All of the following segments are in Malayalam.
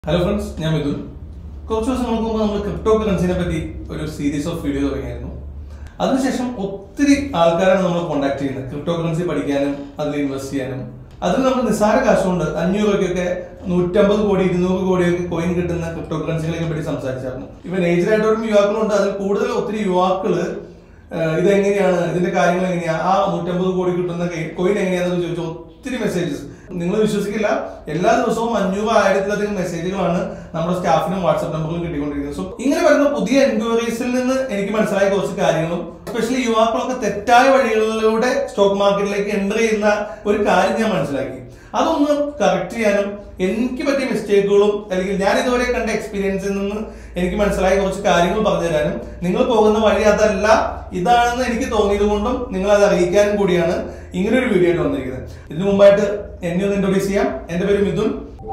ഹലോ ഫ്രണ്ട്സ് ഞാൻ മിഥുൻ കുറച്ച് ദിവസങ്ങൾക്ക് മുമ്പ് നമ്മൾ ക്രിപ്റ്റോ കറൻസിനെ പറ്റി ഒരു സീരീസ് ഓഫ് വീഡിയോ തുടങ്ങിയായിരുന്നു അതിനുശേഷം ഒത്തിരി ആൾക്കാരാണ് നമ്മൾ കോൺടാക്ട് ചെയ്യുന്നത് ക്രിപ്റ്റോ കറൻസി പഠിക്കാനും അതിൽ ഇൻവെസ്റ്റ് ചെയ്യാനും അതിൽ നമ്മൾ നിസ്സാര കാശുകൊണ്ട് അഞ്ഞൂറ് രൂപയ്ക്കൊക്കെ നൂറ്റമ്പത് കോടി ഇരുന്നൂറ് കോടിയൊക്കെ കോയിൻ കിട്ടുന്ന ക്രിപ്റ്റോ കറൻസികളെ പറ്റി സംസാരിച്ചായിരുന്നു ഇവൻ ഏജ്ഡ് ആയിട്ടുള്ള യുവാക്കളുണ്ട് അതിൽ കൂടുതൽ ഒത്തിരി യുവാക്കള് ഏഹ് ഇതെങ്ങനെയാണ് ഇതിന്റെ കാര്യങ്ങൾ എങ്ങനെയാ ആ നൂറ്റമ്പത് കോടി കിട്ടുന്ന കോയിൻ എങ്ങനെയാണെന്ന് ചോദിച്ചു ഒത്തിരി മെസ്സേജസ് നിങ്ങൾ വിശ്വസിക്കില്ല എല്ലാ ദിവസവും അഞ്ഞൂറ് ആയിരത്തിലധികം മെസ്സേജുകളാണ് നമ്മുടെ സ്റ്റാഫിനും വാട്സ്ആപ്പ് നമ്പറിലും കിട്ടിക്കൊണ്ടിരിക്കുന്നത് സോ ഇങ്ങനെ വരുന്ന പുതിയ എൻക്വയറീസിൽ നിന്ന് എനിക്ക് മനസ്സിലായ കുറച്ച് കാര്യങ്ങളും എസ്പെഷ്യലി യുവാക്കളൊക്കെ തെറ്റായ വഴികളിലൂടെ സ്റ്റോക്ക് മാർക്കറ്റിലേക്ക് എൻ്റർ ചെയ്യുന്ന ഒരു കാര്യം ഞാൻ മനസ്സിലാക്കി അതൊന്ന് കറക്റ്റ് ചെയ്യാനും എനിക്ക് പറ്റിയ മിസ്റ്റേക്കുകളും അല്ലെങ്കിൽ ഞാൻ ഇതുവരെ കണ്ട എക്സ്പീരിയൻസിൽ നിന്ന് എനിക്ക് മനസ്സിലായ കുറച്ച് കാര്യങ്ങൾ പറഞ്ഞു തരാനും നിങ്ങൾ പോകുന്ന വഴി അതല്ല ഇതാണെന്ന് എനിക്ക് തോന്നിയത് കൊണ്ടും നിങ്ങൾ അത് അറിയിക്കാനും കൂടിയാണ് ഇങ്ങനെ ഒരു വീഡിയോ ആയിട്ട് വന്നിരിക്കുന്നത് ഇതിനു മുമ്പായിട്ട് എന്നെ ഒന്ന് ഇൻട്രോഡ്യൂസ് ചെയ്യാം എന്റെ പേര് മിഥുൻ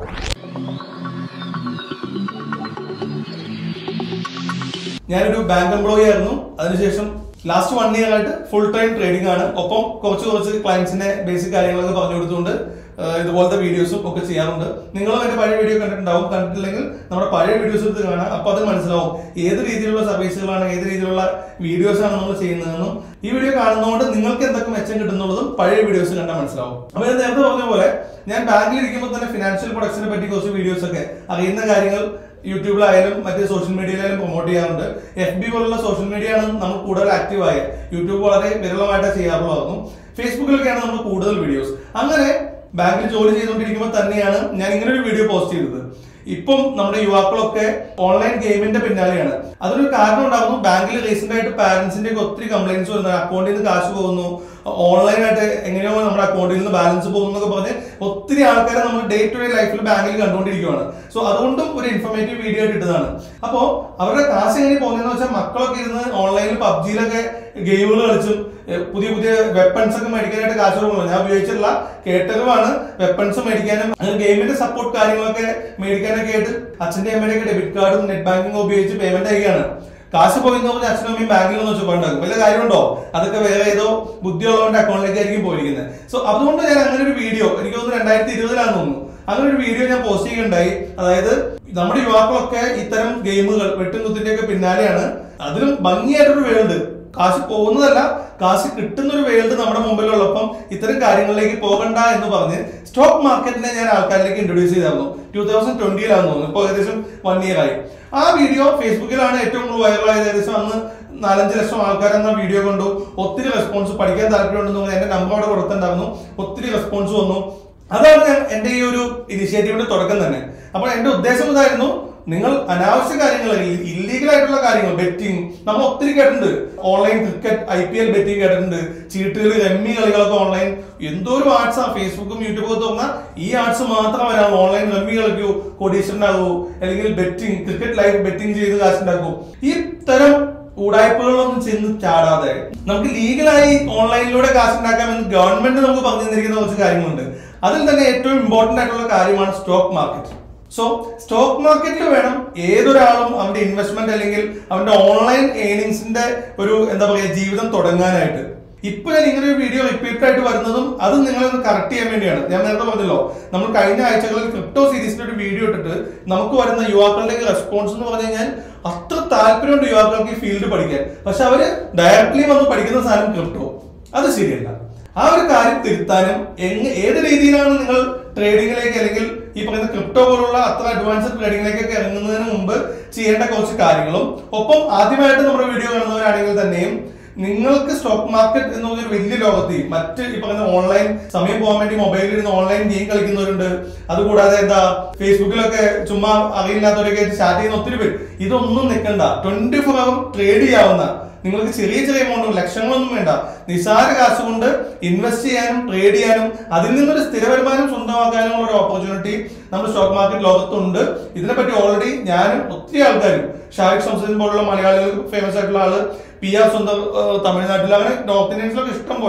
ഞാനൊരു ബാങ്ക് എംപ്ലോയി ആയിരുന്നു അതിനുശേഷം ലാസ്റ്റ് വൺ ഇയർ ആയിട്ട് ഫുൾ ടൈം ട്രേഡിംഗ് ആണ് ഒപ്പം കുറച്ച് കുറച്ച് ക്ലയൻസിനെ ബേസിക് കാര്യങ്ങളൊക്കെ പറഞ്ഞു കൊടുത്തുകൊണ്ട് ഏഹ് ഇതുപോലത്തെ വീഡിയോസും ഒക്കെ ചെയ്യാറുണ്ട് നിങ്ങളും എന്റെ പഴയ വീഡിയോ കണ്ടിട്ടുണ്ടാവും കണ്ടിട്ടില്ലെങ്കിൽ നമ്മുടെ പഴയ വീഡിയോസ് എടുത്ത് കാണാം അപ്പൊ അത് മനസ്സിലാവും ഏത് രീതിയിലുള്ള സർവീസുകളാണ് ഏത് രീതിയിലുള്ള വീഡിയോസ് ആണ് നമ്മൾ ചെയ്യുന്നതെന്നും ഈ വീഡിയോ കാണുന്നതുകൊണ്ട് നിങ്ങൾക്ക് എന്തൊക്കെ മെച്ചം കിട്ടുന്നുള്ളതും പഴയ വീഡിയോസ് കണ്ടാൽ മനസ്സിലാവും അപ്പൊ ഞാൻ നേരത്തെ പറഞ്ഞ പോലെ ഞാൻ ബാങ്കിൽ ഇരിക്കുമ്പോൾ തന്നെ ഫിനാൻഷ്യൽ പ്രൊഡക്ഷനെ പറ്റി കുറച്ച് വീഡിയോസ് ഒക്കെ അറിയുന്ന കാര്യങ്ങൾ യൂട്യൂബിലായാലും മറ്റ് സോഷ്യൽ മീഡിയയിലായാലും പ്രൊമോട്ട് ചെയ്യാറുണ്ട് എഫ് ബി പോലുള്ള സോഷ്യൽ മീഡിയ ആണ് നമ്മൾ കൂടുതൽ ആക്റ്റീവ് ആയത് യൂട്യൂബ് വളരെ വിരളമായിട്ട് ചെയ്യാറുള്ളതായിരുന്നു ഫേസ്ബുക്കിലൊക്കെയാണ് നമ്മൾ കൂടുതൽ വീഡിയോസ് അങ്ങനെ ബാങ്കിൽ ജോലി ചെയ്തുകൊണ്ടിരിക്കുമ്പോൾ തന്നെയാണ് ഞാൻ ഇങ്ങനെ ഒരു വീഡിയോ പോസ്റ്റ് ചെയ്തത് ഇപ്പം നമ്മുടെ യുവാക്കളൊക്കെ ഓൺലൈൻ ഗെയിമിന്റെ പിന്നാലെയാണ് അതൊരു കാരണം ഉണ്ടാകുന്നു ബാങ്കിൽ റീസെന്റ് ആയിട്ട് പാരന്റ്സിന്റെ ഒക്കെ ഒത്തിരി കംപ്ലൈന്റ്സ് വരുന്നത് അക്കൗണ്ടിൽ നിന്ന് കാശ് പോകുന്നു ഓൺലൈനായിട്ട് എങ്ങനെയോ നമ്മുടെ അക്കൗണ്ടിൽ നിന്ന് ബാലൻസ് പോകുന്നു എന്നൊക്കെ പറഞ്ഞ് ഒത്തിരി ആൾക്കാരെ നമ്മൾ ഡേ ടു ഡേ ലൈഫിൽ ബാങ്കിൽ കണ്ടുകൊണ്ടിരിക്കുകയാണ് സോ അതുകൊണ്ടും ഒരു ഇൻഫർമേറ്റീവ് വീഡിയോ ആയിട്ട് ഇട്ടതാണ് അപ്പോ അവരുടെ കാശ് എങ്ങനെ പോകുന്നതെന്ന് വെച്ചാൽ മക്കളൊക്കെ ഇരുന്ന് ഓൺലൈനിൽ പബ്ജിയിലൊക്കെ ഗെയിമുകൾ കളിച്ചും ഏഹ് പുതിയ പുതിയ വെപ്പൺസ് ഒക്കെ മേടിക്കാനായിട്ട് കാശ് കൊടുക്കുന്നു ഞാൻ ഉപയോഗിച്ചിട്ടുള്ള കേട്ടറിവാണ് വെപ്പൺസ് മേടിക്കാനും അങ്ങനെ ഗെയിമിന്റെ സപ്പോർട്ട് കാര്യങ്ങളൊക്കെ മേടിക്കാനൊക്കെ ആയിട്ട് അച്ഛന്റെ അമ്മയുടെ ഒക്കെ ഡെബിറ്റ് കാർഡും നെറ്റ് ബാങ്കിങ് ഉപയോഗിച്ച് പേയ്മെന്റ് ചെയ്യുകയാണ് കാശ് പോയിന്ന് പറഞ്ഞാൽ അച്ഛനും അമ്മയും ബാങ്കിൽ ഒന്ന് വെച്ചുകൊണ്ടാകും വല്ല കാര്യമുണ്ടോ അതൊക്കെ വേറെ ഏതോ ബുദ്ധിയുള്ളവന്റെ അക്കൗണ്ടിലേക്കായിരിക്കും പോയിരിക്കുന്നത് സോ അതുകൊണ്ട് ഞാൻ അങ്ങനെ ഒരു വീഡിയോ എനിക്ക് തോന്നുന്നു രണ്ടായിരത്തി ഇരുപതിലാണെന്ന് തോന്നുന്നു അങ്ങനെ ഒരു വീഡിയോ ഞാൻ പോസ്റ്റ് ചെയ്യുകയുണ്ടായി അതായത് നമ്മുടെ യുവാക്കളൊക്കെ ഇത്തരം ഗെയിമുകൾ വെട്ടും കുത്തിന്റെ ഒക്കെ പിന്നാലെയാണ് അതിലും ഭംഗിയായിട്ടൊരു വേൾഡ് കാശ് പോകുന്നതല്ല കാശ് കിട്ടുന്ന ഒരു വേൾഡ് നമ്മുടെ മുമ്പിലുള്ളപ്പം ഇത്തരം കാര്യങ്ങളിലേക്ക് പോകണ്ട എന്ന് പറഞ്ഞ് സ്റ്റോക്ക് മാർക്കറ്റിനെ ഞാൻ ആൾക്കാരിലേക്ക് ഇൻട്രൊഡ്യൂസ് ചെയ്തായിരുന്നു ടൂ തൗസൻഡ് ട്വന്റിയിലാണെന്ന് തോന്നുന്നു ഇപ്പോൾ ഏകദേശം വൺ ഇയർ ആയി ആ വീഡിയോ ഫേസ്ബുക്കിലാണ് ഏറ്റവും കൂടുതൽ വൈറലായത് ഏകദേശം അന്ന് നാലഞ്ച് ലക്ഷം ആൾക്കാർ എന്ന വീഡിയോ കണ്ടു ഒത്തിരി റെസ്പോൺസ് പഠിക്കാൻ താല്പര്യമുണ്ടെന്ന് പറഞ്ഞ് എന്റെ നമ്പർ അവിടെ കൊടുത്തിട്ടുണ്ടായിരുന്നു ഒത്തിരി റെസ്പോൺസ് വന്നു അതാണ് ഞാൻ എന്റെ ഈ ഒരു ഇനിഷ്യേറ്റീവിന്റെ തുടക്കം തന്നെ അപ്പോൾ എന്റെ ഉദ്ദേശം ഇതായിരുന്നു നിങ്ങൾ അനാവശ്യ കാര്യങ്ങൾ ഇല്ലീഗൽ ആയിട്ടുള്ള കാര്യങ്ങൾ ബെറ്റിംഗ് നമ്മൾ ഒത്തിരി കേട്ടിട്ടുണ്ട് online cricket I P L betting കേട്ടിട്ടുണ്ട് ചീട്ടുകൾ റമ്മി കളികളൊക്കെ ഓൺലൈൻ എന്തോ ഒരു ആർട്സ് ആ ഫേസ്ബുക്കും യൂട്യൂബും ഒക്കെ തുറന്നാൽ ഈ ആർട്സ് മാത്രം വരാം ഓൺലൈൻ റമ്മി കളിക്കൂ കോടീശ്വരനാകൂ അല്ലെങ്കിൽ ബെറ്റിംഗ് ക്രിക്കറ്റ് ലൈവ് ബെറ്റിംഗ് ചെയ്ത് കാശുണ്ടാക്കൂ ഈ തരം ഉടായ്പകളൊന്നും ചെന്ന് ചാടാതെ നമുക്ക് ലീഗലായി ഓൺലൈനിലൂടെ കാശുണ്ടാക്കാമെന്ന് ഗവൺമെന്റ് നമുക്ക് പറഞ്ഞു തന്നിരിക്കുന്ന കുറച്ച് കാര്യങ്ങളുണ്ട് അതിൽ തന്നെ ഏറ്റവും ഇമ്പോർട്ടന്റ് ആയിട്ടുള്ള കാര്യമാണ് സ്റ്റോക്ക് മാർക്കറ്റ് സോ സ്റ്റോക്ക് മാർക്കറ്റിൽ വേണം ഏതൊരാളും അവന്റെ ഇൻവെസ്റ്റ്മെന്റ് അല്ലെങ്കിൽ അവന്റെ ഓൺലൈൻ ഏണിങ്സിന്റെ ഒരു എന്താ പറയുക ജീവിതം തുടങ്ങാനായിട്ട് ഇപ്പൊ ഞാൻ ഇങ്ങനെ ഒരു വീഡിയോ റിപ്പീറ്റ് ആയിട്ട് വരുന്നതും അത് നിങ്ങളെ ഒന്ന് കറക്റ്റ് ചെയ്യാൻ വേണ്ടിയാണ് ഞാൻ നേരത്തെ പറഞ്ഞല്ലോ നമ്മൾ കഴിഞ്ഞ ആഴ്ചകളിൽ ക്രിപ്റ്റോ സീരീസിന്റെ ഒരു വീഡിയോ ഇട്ടിട്ട് നമുക്ക് വരുന്ന യുവാക്കളുടെ റെസ്പോൺസ് എന്ന് പറഞ്ഞു കഴിഞ്ഞാൽ അത്ര താല്പര്യമുണ്ട് യുവാക്കൾക്ക് ഈ ഫീൽഡ് പഠിക്കാൻ പക്ഷെ അവര് ഡയറക്ട്ലി വന്ന് പഠിക്കുന്ന സാധനം ക്രിപ്റ്റോ അത് ശരിയല്ല ആ ഒരു കാര്യം തിരുത്താനും എങ് ഏത് രീതിയിലാണ് നിങ്ങൾ ട്രേഡിങ്ങിലേക്ക് അല്ലെങ്കിൽ ഈ പറയുന്ന ക്രിപ്റ്റോ പോലുള്ള അത്ര അഡ്വാൻസ്ഡ് ട്രേഡിങ്ങിലേക്കൊക്കെ ഇറങ്ങുന്നതിന് മുമ്പ് ചെയ്യേണ്ട കുറച്ച് കാര്യങ്ങളും ഒപ്പം ആദ്യമായിട്ട് നമ്മുടെ വീഡിയോ കാണുന്നവരാണെങ്കിൽ തന്നെയും നിങ്ങൾക്ക് സ്റ്റോക്ക് മാർക്കറ്റ് എന്ന് പറഞ്ഞൊരു വലിയ ലോകത്ത് മറ്റ് ഈ പറയുന്ന ഓൺലൈൻ സമയം പോകാൻ വേണ്ടി മൊബൈലിൽ ഇരുന്ന് ഓൺലൈൻ ഗെയിം കളിക്കുന്നവരുണ്ട് അതുകൂടാതെ എന്താ ഫേസ്ബുക്കിലൊക്കെ ചുമ്മാ അറിയില്ലാത്തവരൊക്കെ ചാറ്റ് ചെയ്യുന്ന ഒത്തിരി പേര് ഇതൊന്നും നിൽക്കണ്ട ട്വന്റി ഫോർ അവർ ട്രേഡ് ചെയ്യാവുന്ന നിങ്ങൾക്ക് ചെറിയ ചെറിയ എമൗണ്ട് ലക്ഷങ്ങളൊന്നും വേണ്ട നിസാര കാശ് കൊണ്ട് ഇൻവെസ്റ്റ് ചെയ്യാനും ട്രേഡ് ചെയ്യാനും അതിൽ നിന്നൊരു സ്ഥിര വരുമാനം സ്വന്തമാക്കാനും ഒരു ഓപ്പർച്യൂണിറ്റി നമ്മുടെ സ്റ്റോക്ക് മാർക്കറ്റ് ലോകത്തുണ്ട് ഇതിനെപ്പറ്റി ഓൾറെഡി ഞാനും ഒത്തിരി ആൾക്കാരും ഷാരിഖ് സംസദിൻ പോലുള്ള മലയാളികൾ ഫേമസ് ആയിട്ടുള്ള ആള് പി ആർ സ്വന്തം ഏഹ്, തമിഴ്നാട്ടിൽ അങ്ങനെ നോർത്ത് ഇന്ത്യൻസിലൊക്കെ ഇഷ്ടം പോലെ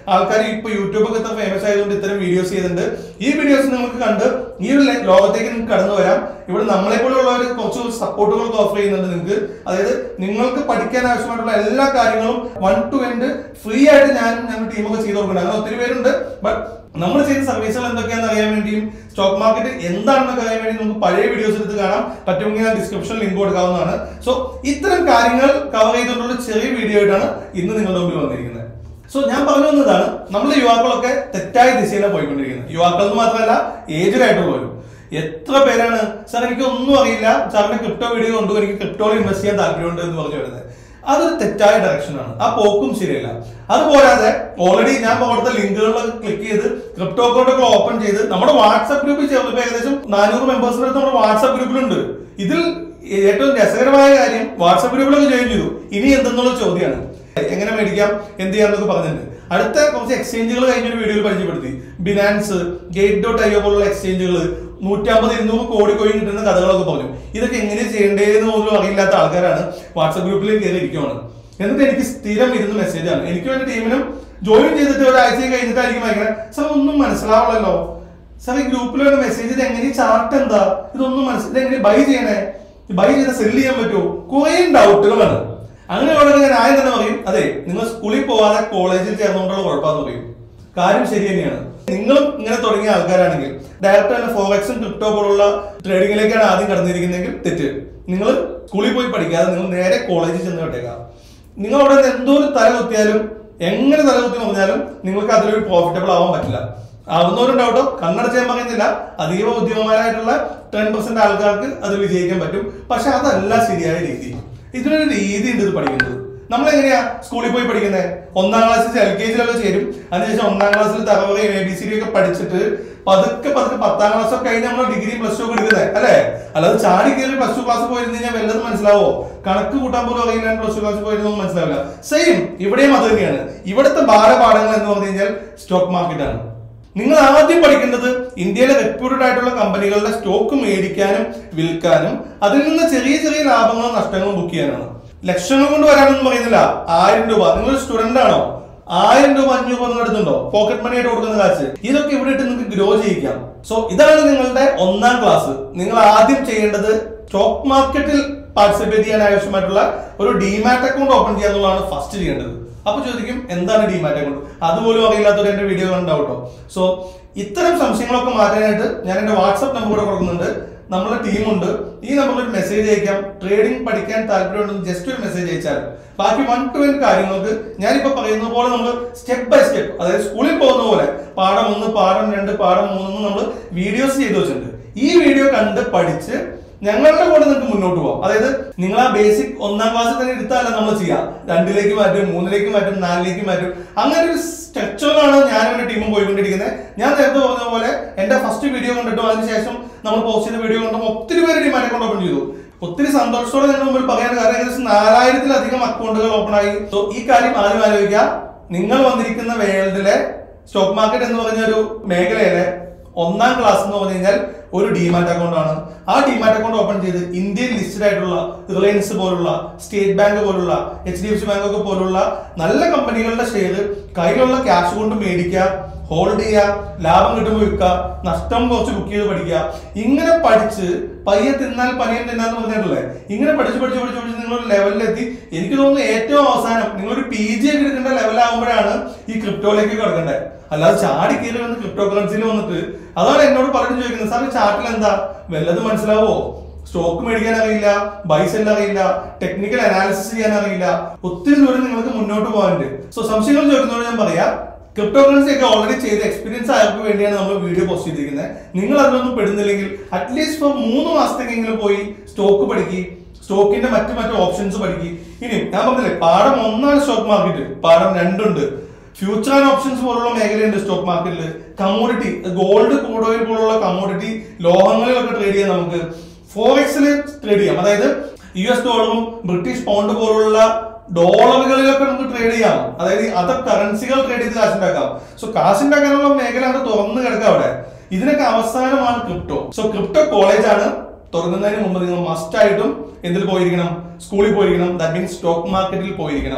ആൾക്കാർ ഇപ്പൊ യൂട്യൂബ് ഒക്കെ ഇത്ര ഫേമസ് ആയതുകൊണ്ട് ഇത്തരം വീഡിയോസ് ചെയ്തിട്ടുണ്ട് ഈ വീഡിയോസ് നിങ്ങൾക്ക് കണ്ട് ഈ ഒരു ലെ- ലോകത്തേക്ക് നിങ്ങൾക്ക് കടന്നു വരാം ഇവിടെ നമ്മളെ പോലെയുള്ളവർ കുറച്ച് സപ്പോർട്ടുകളൊക്കെ ഓഫർ ചെയ്യുന്നുണ്ട് നിങ്ങൾക്ക് അതായത് നിങ്ങൾക്ക് പഠിക്കാൻ ആവശ്യമായിട്ടുള്ള എല്ലാ കാര്യങ്ങളും വൺ ടു എൻഡ് ഫ്രീ ആയിട്ട് ഞാനും ഞങ്ങളുടെ ടീമൊക്കെ ചെയ്ത് കൊടുക്കുന്നുണ്ട് അങ്ങനെ ഒത്തിരി പേരുണ്ട് ബട്ട് നമ്മൾ ചെയ്യുന്ന സർവീസുകൾ എന്തൊക്കെയാണെന്ന് അറിയാൻ വേണ്ടിയും സ്റ്റോക്ക് മാർക്കറ്റ് എന്താണെന്നൊക്കെ അറിയാൻ വേണ്ടി നമുക്ക് പഴയ വീഡിയോസ് എടുത്ത് കാണാം പറ്റുമെങ്കിൽ ഞാൻ ഡിസ്ക്രിപ്ഷനിൽ ലിങ്ക് കൊടുക്കാവുന്നതാണ് സോ ഇത്തരം കാര്യങ്ങൾ കവർ ചെയ്തുകൊണ്ടുള്ള ചെറിയ വീഡിയോ ആയിട്ടാണ് ഇന്ന് നിങ്ങളുടെ മുമ്പിൽ വന്നിരിക്കുന്നത് സോ ഞാൻ പറഞ്ഞു വന്നതാണ് നമ്മുടെ യുവാക്കളൊക്കെ തെറ്റായ ദിശയിലാണ് പോയിക്കൊണ്ടിരിക്കുന്നത് യുവാക്കൾ എന്ന് മാത്രമല്ല ഏജ്ഡ് ആയിട്ടുള്ളവരും എത്ര പേരാണ് സാർ എനിക്ക് ഒന്നും അറിയില്ല സാറിന്റെ ക്രിപ്റ്റോ വീഡിയോ കൊണ്ടു എനിക്ക് ക്രിപ്റ്റോയിൽ ഇൻവെസ്റ്റ് ചെയ്യാൻ താല്പര്യമുണ്ട് എന്ന് പറഞ്ഞു വരുന്നത് അതൊരു തെറ്റായ ഡയറക്ഷനാണ് ആ പോക്കും ശരിയല്ല അതുപോരാതെ ഓൾറെഡി ഞാൻ കൊടുത്ത ലിങ്കുകളിലൊക്കെ ക്ലിക്ക് ചെയ്ത് ക്രിപ്റ്റോ അക്കൗണ്ട് ഒക്കെ ഓപ്പൺ ചെയ്ത് നമ്മുടെ വാട്സ്ആപ്പ് ഗ്രൂപ്പിൽ ചേർന്നപ്പോൾ ഏകദേശം നാനൂറ് മെമ്പേഴ്സിന്റെ അടുത്ത് നമ്മുടെ വാട്സ്ആപ്പ് ഗ്രൂപ്പിലുണ്ട് ഇതിൽ ഏറ്റവും രസകരമായ കാര്യം വാട്സ്ആപ്പ് ഗ്രൂപ്പിലൊക്കെ ജോയിൻ ചെയ്തു ഇനി എന്തെന്നുള്ള ചോദ്യമാണ് എങ്ങനെ മേടിക്കാം എന്ത് ചെയ്യാന്നൊക്കെ പറഞ്ഞിട്ടുണ്ട് അടുത്ത കുറച്ച് എക്സ്ചേഞ്ചുകൾ കഴിഞ്ഞൊരു വീഡിയോയിൽ പരിചയപ്പെടുത്തി ബിനാൻസ് ഗേറ്റ് ഡോട്ട് ഐ പോലുള്ള എക്സ്ചേഞ്ചുകൾ നൂറ്റമ്പത് ഇരുന്നൂറ് കോടി കോയിൻ കിട്ടുന്ന കഥകളൊക്കെ പറഞ്ഞു ഇതൊക്കെ എങ്ങനെ ചെയ്യേണ്ടതെന്ന് പോലും അറിയില്ലാത്ത ആൾക്കാരാണ് വാട്സ്ആപ്പ് ഗ്രൂപ്പിൽ കയറി ഇരിക്കുവാണ് എന്നിട്ട് എനിക്ക് സ്ഥിരം ഇരുന്ന് മെസ്സേജാണ് എനിക്ക് വേണ്ടി ടീമിനും ജോയിൻ ചെയ്തിട്ട് ഒരാഴ്ച കഴിഞ്ഞിട്ടായിരിക്കും ഭയങ്കര സാർ ഒന്നും മനസ്സിലാവണല്ലോ സാർ ഈ ഗ്രൂപ്പിൽ വേണ്ട മെസ്സേജ് ഇത് എങ്ങനെ ചാർട്ട് എന്താ ഇതൊന്നും മനസ്സിൽ ഇതെങ്ങനെ ബൈ ചെയ്യണേ ബൈ ചെയ്ത് സെല് ചെയ്യാൻ പറ്റുമോ കുറെ ഡൗട്ടുകളാണ് അങ്ങനെയുള്ളത് ഞാൻ ആദ്യം തന്നെ പറയും അതെ നിങ്ങൾ സ്കൂളിൽ പോവാതെ കോളേജിൽ ചേർന്നുകൊണ്ടുള്ള കുഴപ്പമെന്ന് പറയും കാര്യം ശരി തന്നെയാണ് നിങ്ങളും ഇങ്ങനെ തുടങ്ങിയ ആൾക്കാരാണെങ്കിൽ ഡയറക്റ്റ് തന്നെ ഫോറക്സും ക്രിപ്റ്റോ പോലുള്ള ട്രേഡിങ്ങിലേക്കാണ് ആദ്യം കടന്നിരിക്കുന്നതെങ്കിൽ തെറ്റ് നിങ്ങൾ സ്കൂളിൽ പോയി പഠിക്കാതെ നിങ്ങൾ നേരെ കോളേജിൽ ചെന്ന് വിട്ടേക്കാം നിങ്ങൾ അവിടെ നിന്ന് എന്തോ ഒരു തല കുത്തിയാലും എങ്ങനെ തല കുത്തി പറഞ്ഞാലും നിങ്ങൾക്ക് അതിലൊരു പ്രോഫിറ്റബിൾ ആവാൻ പറ്റില്ല ആവുന്നവരുണ്ടാവട്ടോ കണ്ണടച്ച് ഞാൻ പറയുന്നില്ല അതീവ ഉദ്യോഗമാരായിട്ടുള്ള ടെൻ പെർസെന്റ് ആൾക്കാർക്ക് അത് വിജയിക്കാൻ പറ്റും പക്ഷെ അതല്ല ശരിയായ രീതി ഇതിനൊരു രീതി ഉണ്ട് ഇത് പഠിക്കുന്നത് നമ്മൾ എങ്ങനെയാ സ്കൂളിൽ പോയി പഠിക്കുന്നത് ഒന്നാം ക്ലാസ്സിൽ എൽ കെ ജിയിലൊക്കെ ചേരും അതിനുശേഷം ഒന്നാം ക്ലാസ്സിൽ തറവറയും എ ബി സി ഡി ഒക്കെ പഠിച്ചിട്ട് പതുക്കെ പതുക്കെ പത്താം ക്ലാസ് ഒക്കെ കഴിഞ്ഞ് നമ്മൾ ഡിഗ്രി പ്ലസ് ടു ഒക്കെ എടുക്കുന്നത് അല്ലേ അല്ലാതെ ചാടി കയറി പ്ലസ് ടു ക്ലാസ് പോയിരുന്നു കഴിഞ്ഞാൽ വല്ലതും മനസ്സിലാവോ കണക്ക് കൂട്ടാൻ പോലും അറിയില്ല പ്ലസ് ടു ക്ലാസ് പോയിരുന്നൊന്നും മനസ്സിലാവില്ല സെയിം ഇവിടെയും അത് തന്നെയാണ് ഇവിടുത്തെ ബാലപാഠങ്ങൾ എന്ന് പറഞ്ഞു കഴിഞ്ഞാൽ സ്റ്റോക്ക് മാർക്കറ്റ് ആണ് നിങ്ങൾ ആദ്യം പഠിക്കേണ്ടത് ഇന്ത്യയിലെ റെപ്യൂട്ടഡ് ആയിട്ടുള്ള കമ്പനികളുടെ സ്റ്റോക്ക് മേടിക്കാനും വിൽക്കാനും അതിൽ നിന്ന് ചെറിയ ചെറിയ ലാഭങ്ങളും നഷ്ടങ്ങളും ബുക്ക് ചെയ്യാനാണ് ലക്ഷങ്ങൾ കൊണ്ട് വരാനൊന്നും പറയുന്നില്ല ആയിരം രൂപ നിങ്ങൾ സ്റ്റുഡന്റ് ആണോ ആയിരം രൂപ അഞ്ഞൂറ് രൂപ നിങ്ങൾ എടുത്തുണ്ടോ പോക്കറ്റ് മണി ആയിട്ട് കൊടുക്കുന്ന കാശ് ഇതൊക്കെ ഇവിടെ ഇട്ട് നിങ്ങൾക്ക് ഗ്രോ ചെയ്യിക്കാം സോ ഇതാണ് നിങ്ങളുടെ ഒന്നാം ക്ലാസ് നിങ്ങൾ ആദ്യം ചെയ്യേണ്ടത് സ്റ്റോക്ക് മാർക്കറ്റിൽ പാർട്ടിസിപ്പേറ്റ് ചെയ്യാൻ ആവശ്യമായിട്ടുള്ള ഒരു ഡിമാറ്റ് അക്കൗണ്ട് ഓപ്പൺ ചെയ്യാന്നുള്ളതാണ് ഫസ്റ്റ് ചെയ്യേണ്ടത് അപ്പൊ ചോദിക്കും എന്താണ് ഡിമാറ്റ് അക്കൗണ്ട് അതുപോലും അറിയില്ലാത്തവർ എന്റെ വീഡിയോ കണ്ടാവട്ടോ സോ ഇത്തരം സംശയങ്ങളൊക്കെ മാറ്റാനായിട്ട് ഞാൻ എന്റെ വാട്സ്ആപ്പ് നമ്പർ കൂടെ കൊടുക്കുന്നുണ്ട് നമ്മളെ ടീമുണ്ട് ഈ നമ്പറിൽ ഒരു മെസ്സേജ് അയക്കാം ട്രേഡിംഗ് പഠിക്കാൻ താല്പര്യമുണ്ടെന്ന് ജസ്റ്റ് ഒരു മെസ്സേജ് അയച്ചാൽ ബാക്കി വൺ ടു വൺ കാര്യങ്ങൾക്ക് ഞാനിപ്പോ പറയുന്ന പോലെ നമ്മൾ സ്റ്റെപ്പ് ബൈ സ്റ്റെപ്പ് അതായത് സ്കൂളിൽ പോകുന്ന പോലെ പാഠം ഒന്ന് പാഠം രണ്ട് പാഠം മൂന്ന് നമ്മൾ വീഡിയോസ് ചെയ്തു വെച്ചിട്ടുണ്ട് ഈ വീഡിയോ കണ്ട് പഠിച്ച് ഞങ്ങളുടെ കൂടെ നിങ്ങൾക്ക് മുന്നോട്ട് പോകാം അതായത് നിങ്ങൾ ആ ബേസിക് ഒന്നാം ക്ലാസ്സിൽ തന്നെ എടുത്താലല്ല നമ്മൾ ചെയ്യാം രണ്ടിലേക്ക് മാറ്റും മൂന്നിലേക്ക് മാറ്റും നാലിലേക്ക് മാറ്റും അങ്ങനെ ഒരു സ്ട്രക്ചറിലാണ് ഞാൻ എന്റെ ടീമും പോയിക്കൊണ്ടിരിക്കുന്നത് ഞാൻ നേരത്തെ പറഞ്ഞ പോലെ എന്റെ ഫസ്റ്റ് വീഡിയോ കണ്ടിട്ടും അതിനുശേഷം നമ്മൾ പോസ്റ്റ് ചെയ്ത വീഡിയോ കണ്ടും ഒത്തിരി പേര് ടീം അക്കൗണ്ട് ഓപ്പൺ ചെയ്തു ഒത്തിരി സന്തോഷത്തോടെ നിങ്ങളുടെ മുമ്പിൽ പറയാൻ കാരണം ഏകദേശം നാലായിരത്തിലധികം അക്കൗണ്ടുകൾ ഓപ്പൺ ആയി സോ ഈ കാര്യം ആദ്യം ആലോചിക്കുക നിങ്ങൾ വന്നിരിക്കുന്ന വേൾഡിലെ സ്റ്റോക്ക് മാർക്കറ്റ് എന്ന് പറഞ്ഞ ഒരു മേഖലയിലെ ഒന്നാം ക്ലാസ് എന്ന് പറഞ്ഞു കഴിഞ്ഞാൽ ഒരു ഡിമാറ്റ് അക്കൗണ്ട് ആണ് ആ ഡിമാറ്റ് അക്കൗണ്ട് ഓപ്പൺ ചെയ്ത് ഇന്ത്യയിൽ ലിസ്റ്റഡ് ആയിട്ടുള്ള റിലയൻസ് പോലുള്ള സ്റ്റേറ്റ് ബാങ്ക് പോലുള്ള H D F C bank ഒക്കെ പോലുള്ള നല്ല കമ്പനികളുടെ ഷെയർ കയ്യിലുള്ള ക്യാഷ് കൊണ്ട് മേടിക്കുക ഹോൾഡ് ചെയ്യുക ലാഭം കിട്ടുമ്പോൾ വിൽക്കുക നഷ്ടം കുറച്ച് ബുക്ക് ചെയ്ത് പഠിക്കുക ഇങ്ങനെ പഠിച്ച് പയ്യെ തിന്നാൽ പനിയം തിന്നാന്ന് പറഞ്ഞിട്ടില്ലേ ഇങ്ങനെ പഠിച്ച് പഠിച്ച് പഠിച്ച് പഠിച്ച് നിങ്ങൾ ഒരു ലെവലിലെത്തി എനിക്ക് തോന്നുന്നു ഏറ്റവും അവസാനം നിങ്ങൾ ഒരു പി ജി ഒക്കെ എടുക്കേണ്ട ലെവലാകുമ്പോഴാണ് ഈ ക്രിപ്റ്റോയിലേക്ക് കിടക്കേണ്ടത് അല്ലാതെ ചാടി കയറി വന്ന് ക്രിപ്റ്റോ കറൻസിയിൽ വന്നിട്ട് അതാണ് എന്നോട് പലരും ചോദിക്കുന്നത് സാർ ചാർട്ടിൽ എന്താ വല്ലതും മനസ്സിലാവോ സ്റ്റോക്ക് മേടിക്കാൻ അറിയില്ല ബൈ സെൽ അറിയില്ല ടെക്നിക്കൽ അനാലിസിസ് ചെയ്യാൻ അറിയില്ല ഒത്തിരി ദൂരം നിങ്ങൾക്ക് മുന്നോട്ട് പോകാനുണ്ട് സോ സംശയങ്ങൾ ചോദിക്കുന്നതോട് ഞാൻ പറയാം ക്രിപ്റ്റോ കറൻസി ഒക്കെ ഓൾറെഡി ചെയ്ത് എക്സ്പീരിയൻസ് ആയവർക്ക് വേണ്ടിയാണ് നമ്മൾ വീഡിയോ പോസ്റ്റ് ചെയ്തിരിക്കുന്നത് നിങ്ങൾ അതിലൊന്നും പെടുന്നില്ലെങ്കിൽ അറ്റ്ലീസ്റ്റ് ഫോർ മൂന്ന് മാസത്തേക്കെങ്കിലും പോയി സ്റ്റോക്ക് പഠിക്കി സ്റ്റോക്കിന്റെ മറ്റു മറ്റു ഓപ്ഷൻസ് പഠിക്കി ഇനി ഞാൻ പറഞ്ഞില്ലേ പാഠം ഒന്നാണ് സ്റ്റോക്ക് മാർക്കറ്റ് പാഠം രണ്ടുണ്ട് ഫ്യൂച്ചർ ആൻഡ് ഓപ്ഷൻസ് പോലുള്ള മേഖലയുണ്ട് സ്റ്റോക്ക് മാർക്കറ്റിൽ കമ്മോഡിറ്റി ഗോൾഡ് ക്രൂഡ് ഓയിൽ പോലുള്ള കമ്മോഡിറ്റി ലോഹങ്ങളിലൊക്കെ ട്രേഡ് ചെയ്യാം നമുക്ക് ഫോറക്സിൽ ട്രേഡ് ചെയ്യാം അതായത് യു എസ് ഡോളറും ബ്രിട്ടീഷ് പൗണ്ട് പോലുള്ള ഡോളറുകളിലൊക്കെ നമുക്ക് ട്രേഡ് ചെയ്യാം അതായത് അതർ കറൻസികൾ ട്രേഡ് ചെയ്ത് കാശുണ്ടാക്കാം സോ കാശുണ്ടാക്കാനുള്ള മേഖല അത് തുറന്നു കിടക്കാം അവിടെ ഇതിനൊക്കെ അവസാനമാണ് ക്രിപ്റ്റോ സോ ക്രിപ്റ്റോ കോളേജ് ആണ് തുടങ്ങുന്നതിന് മുമ്പ് നിങ്ങൾ മസ്റ്റ് ആയിട്ടും എന്തിൽ പോയിരിക്കണം സ്കൂളിൽ പോയിരിക്കണം ദാറ്റ് മീൻസ് സ്റ്റോക്ക് മാർക്കറ്റിൽ പോയിരിക്കണം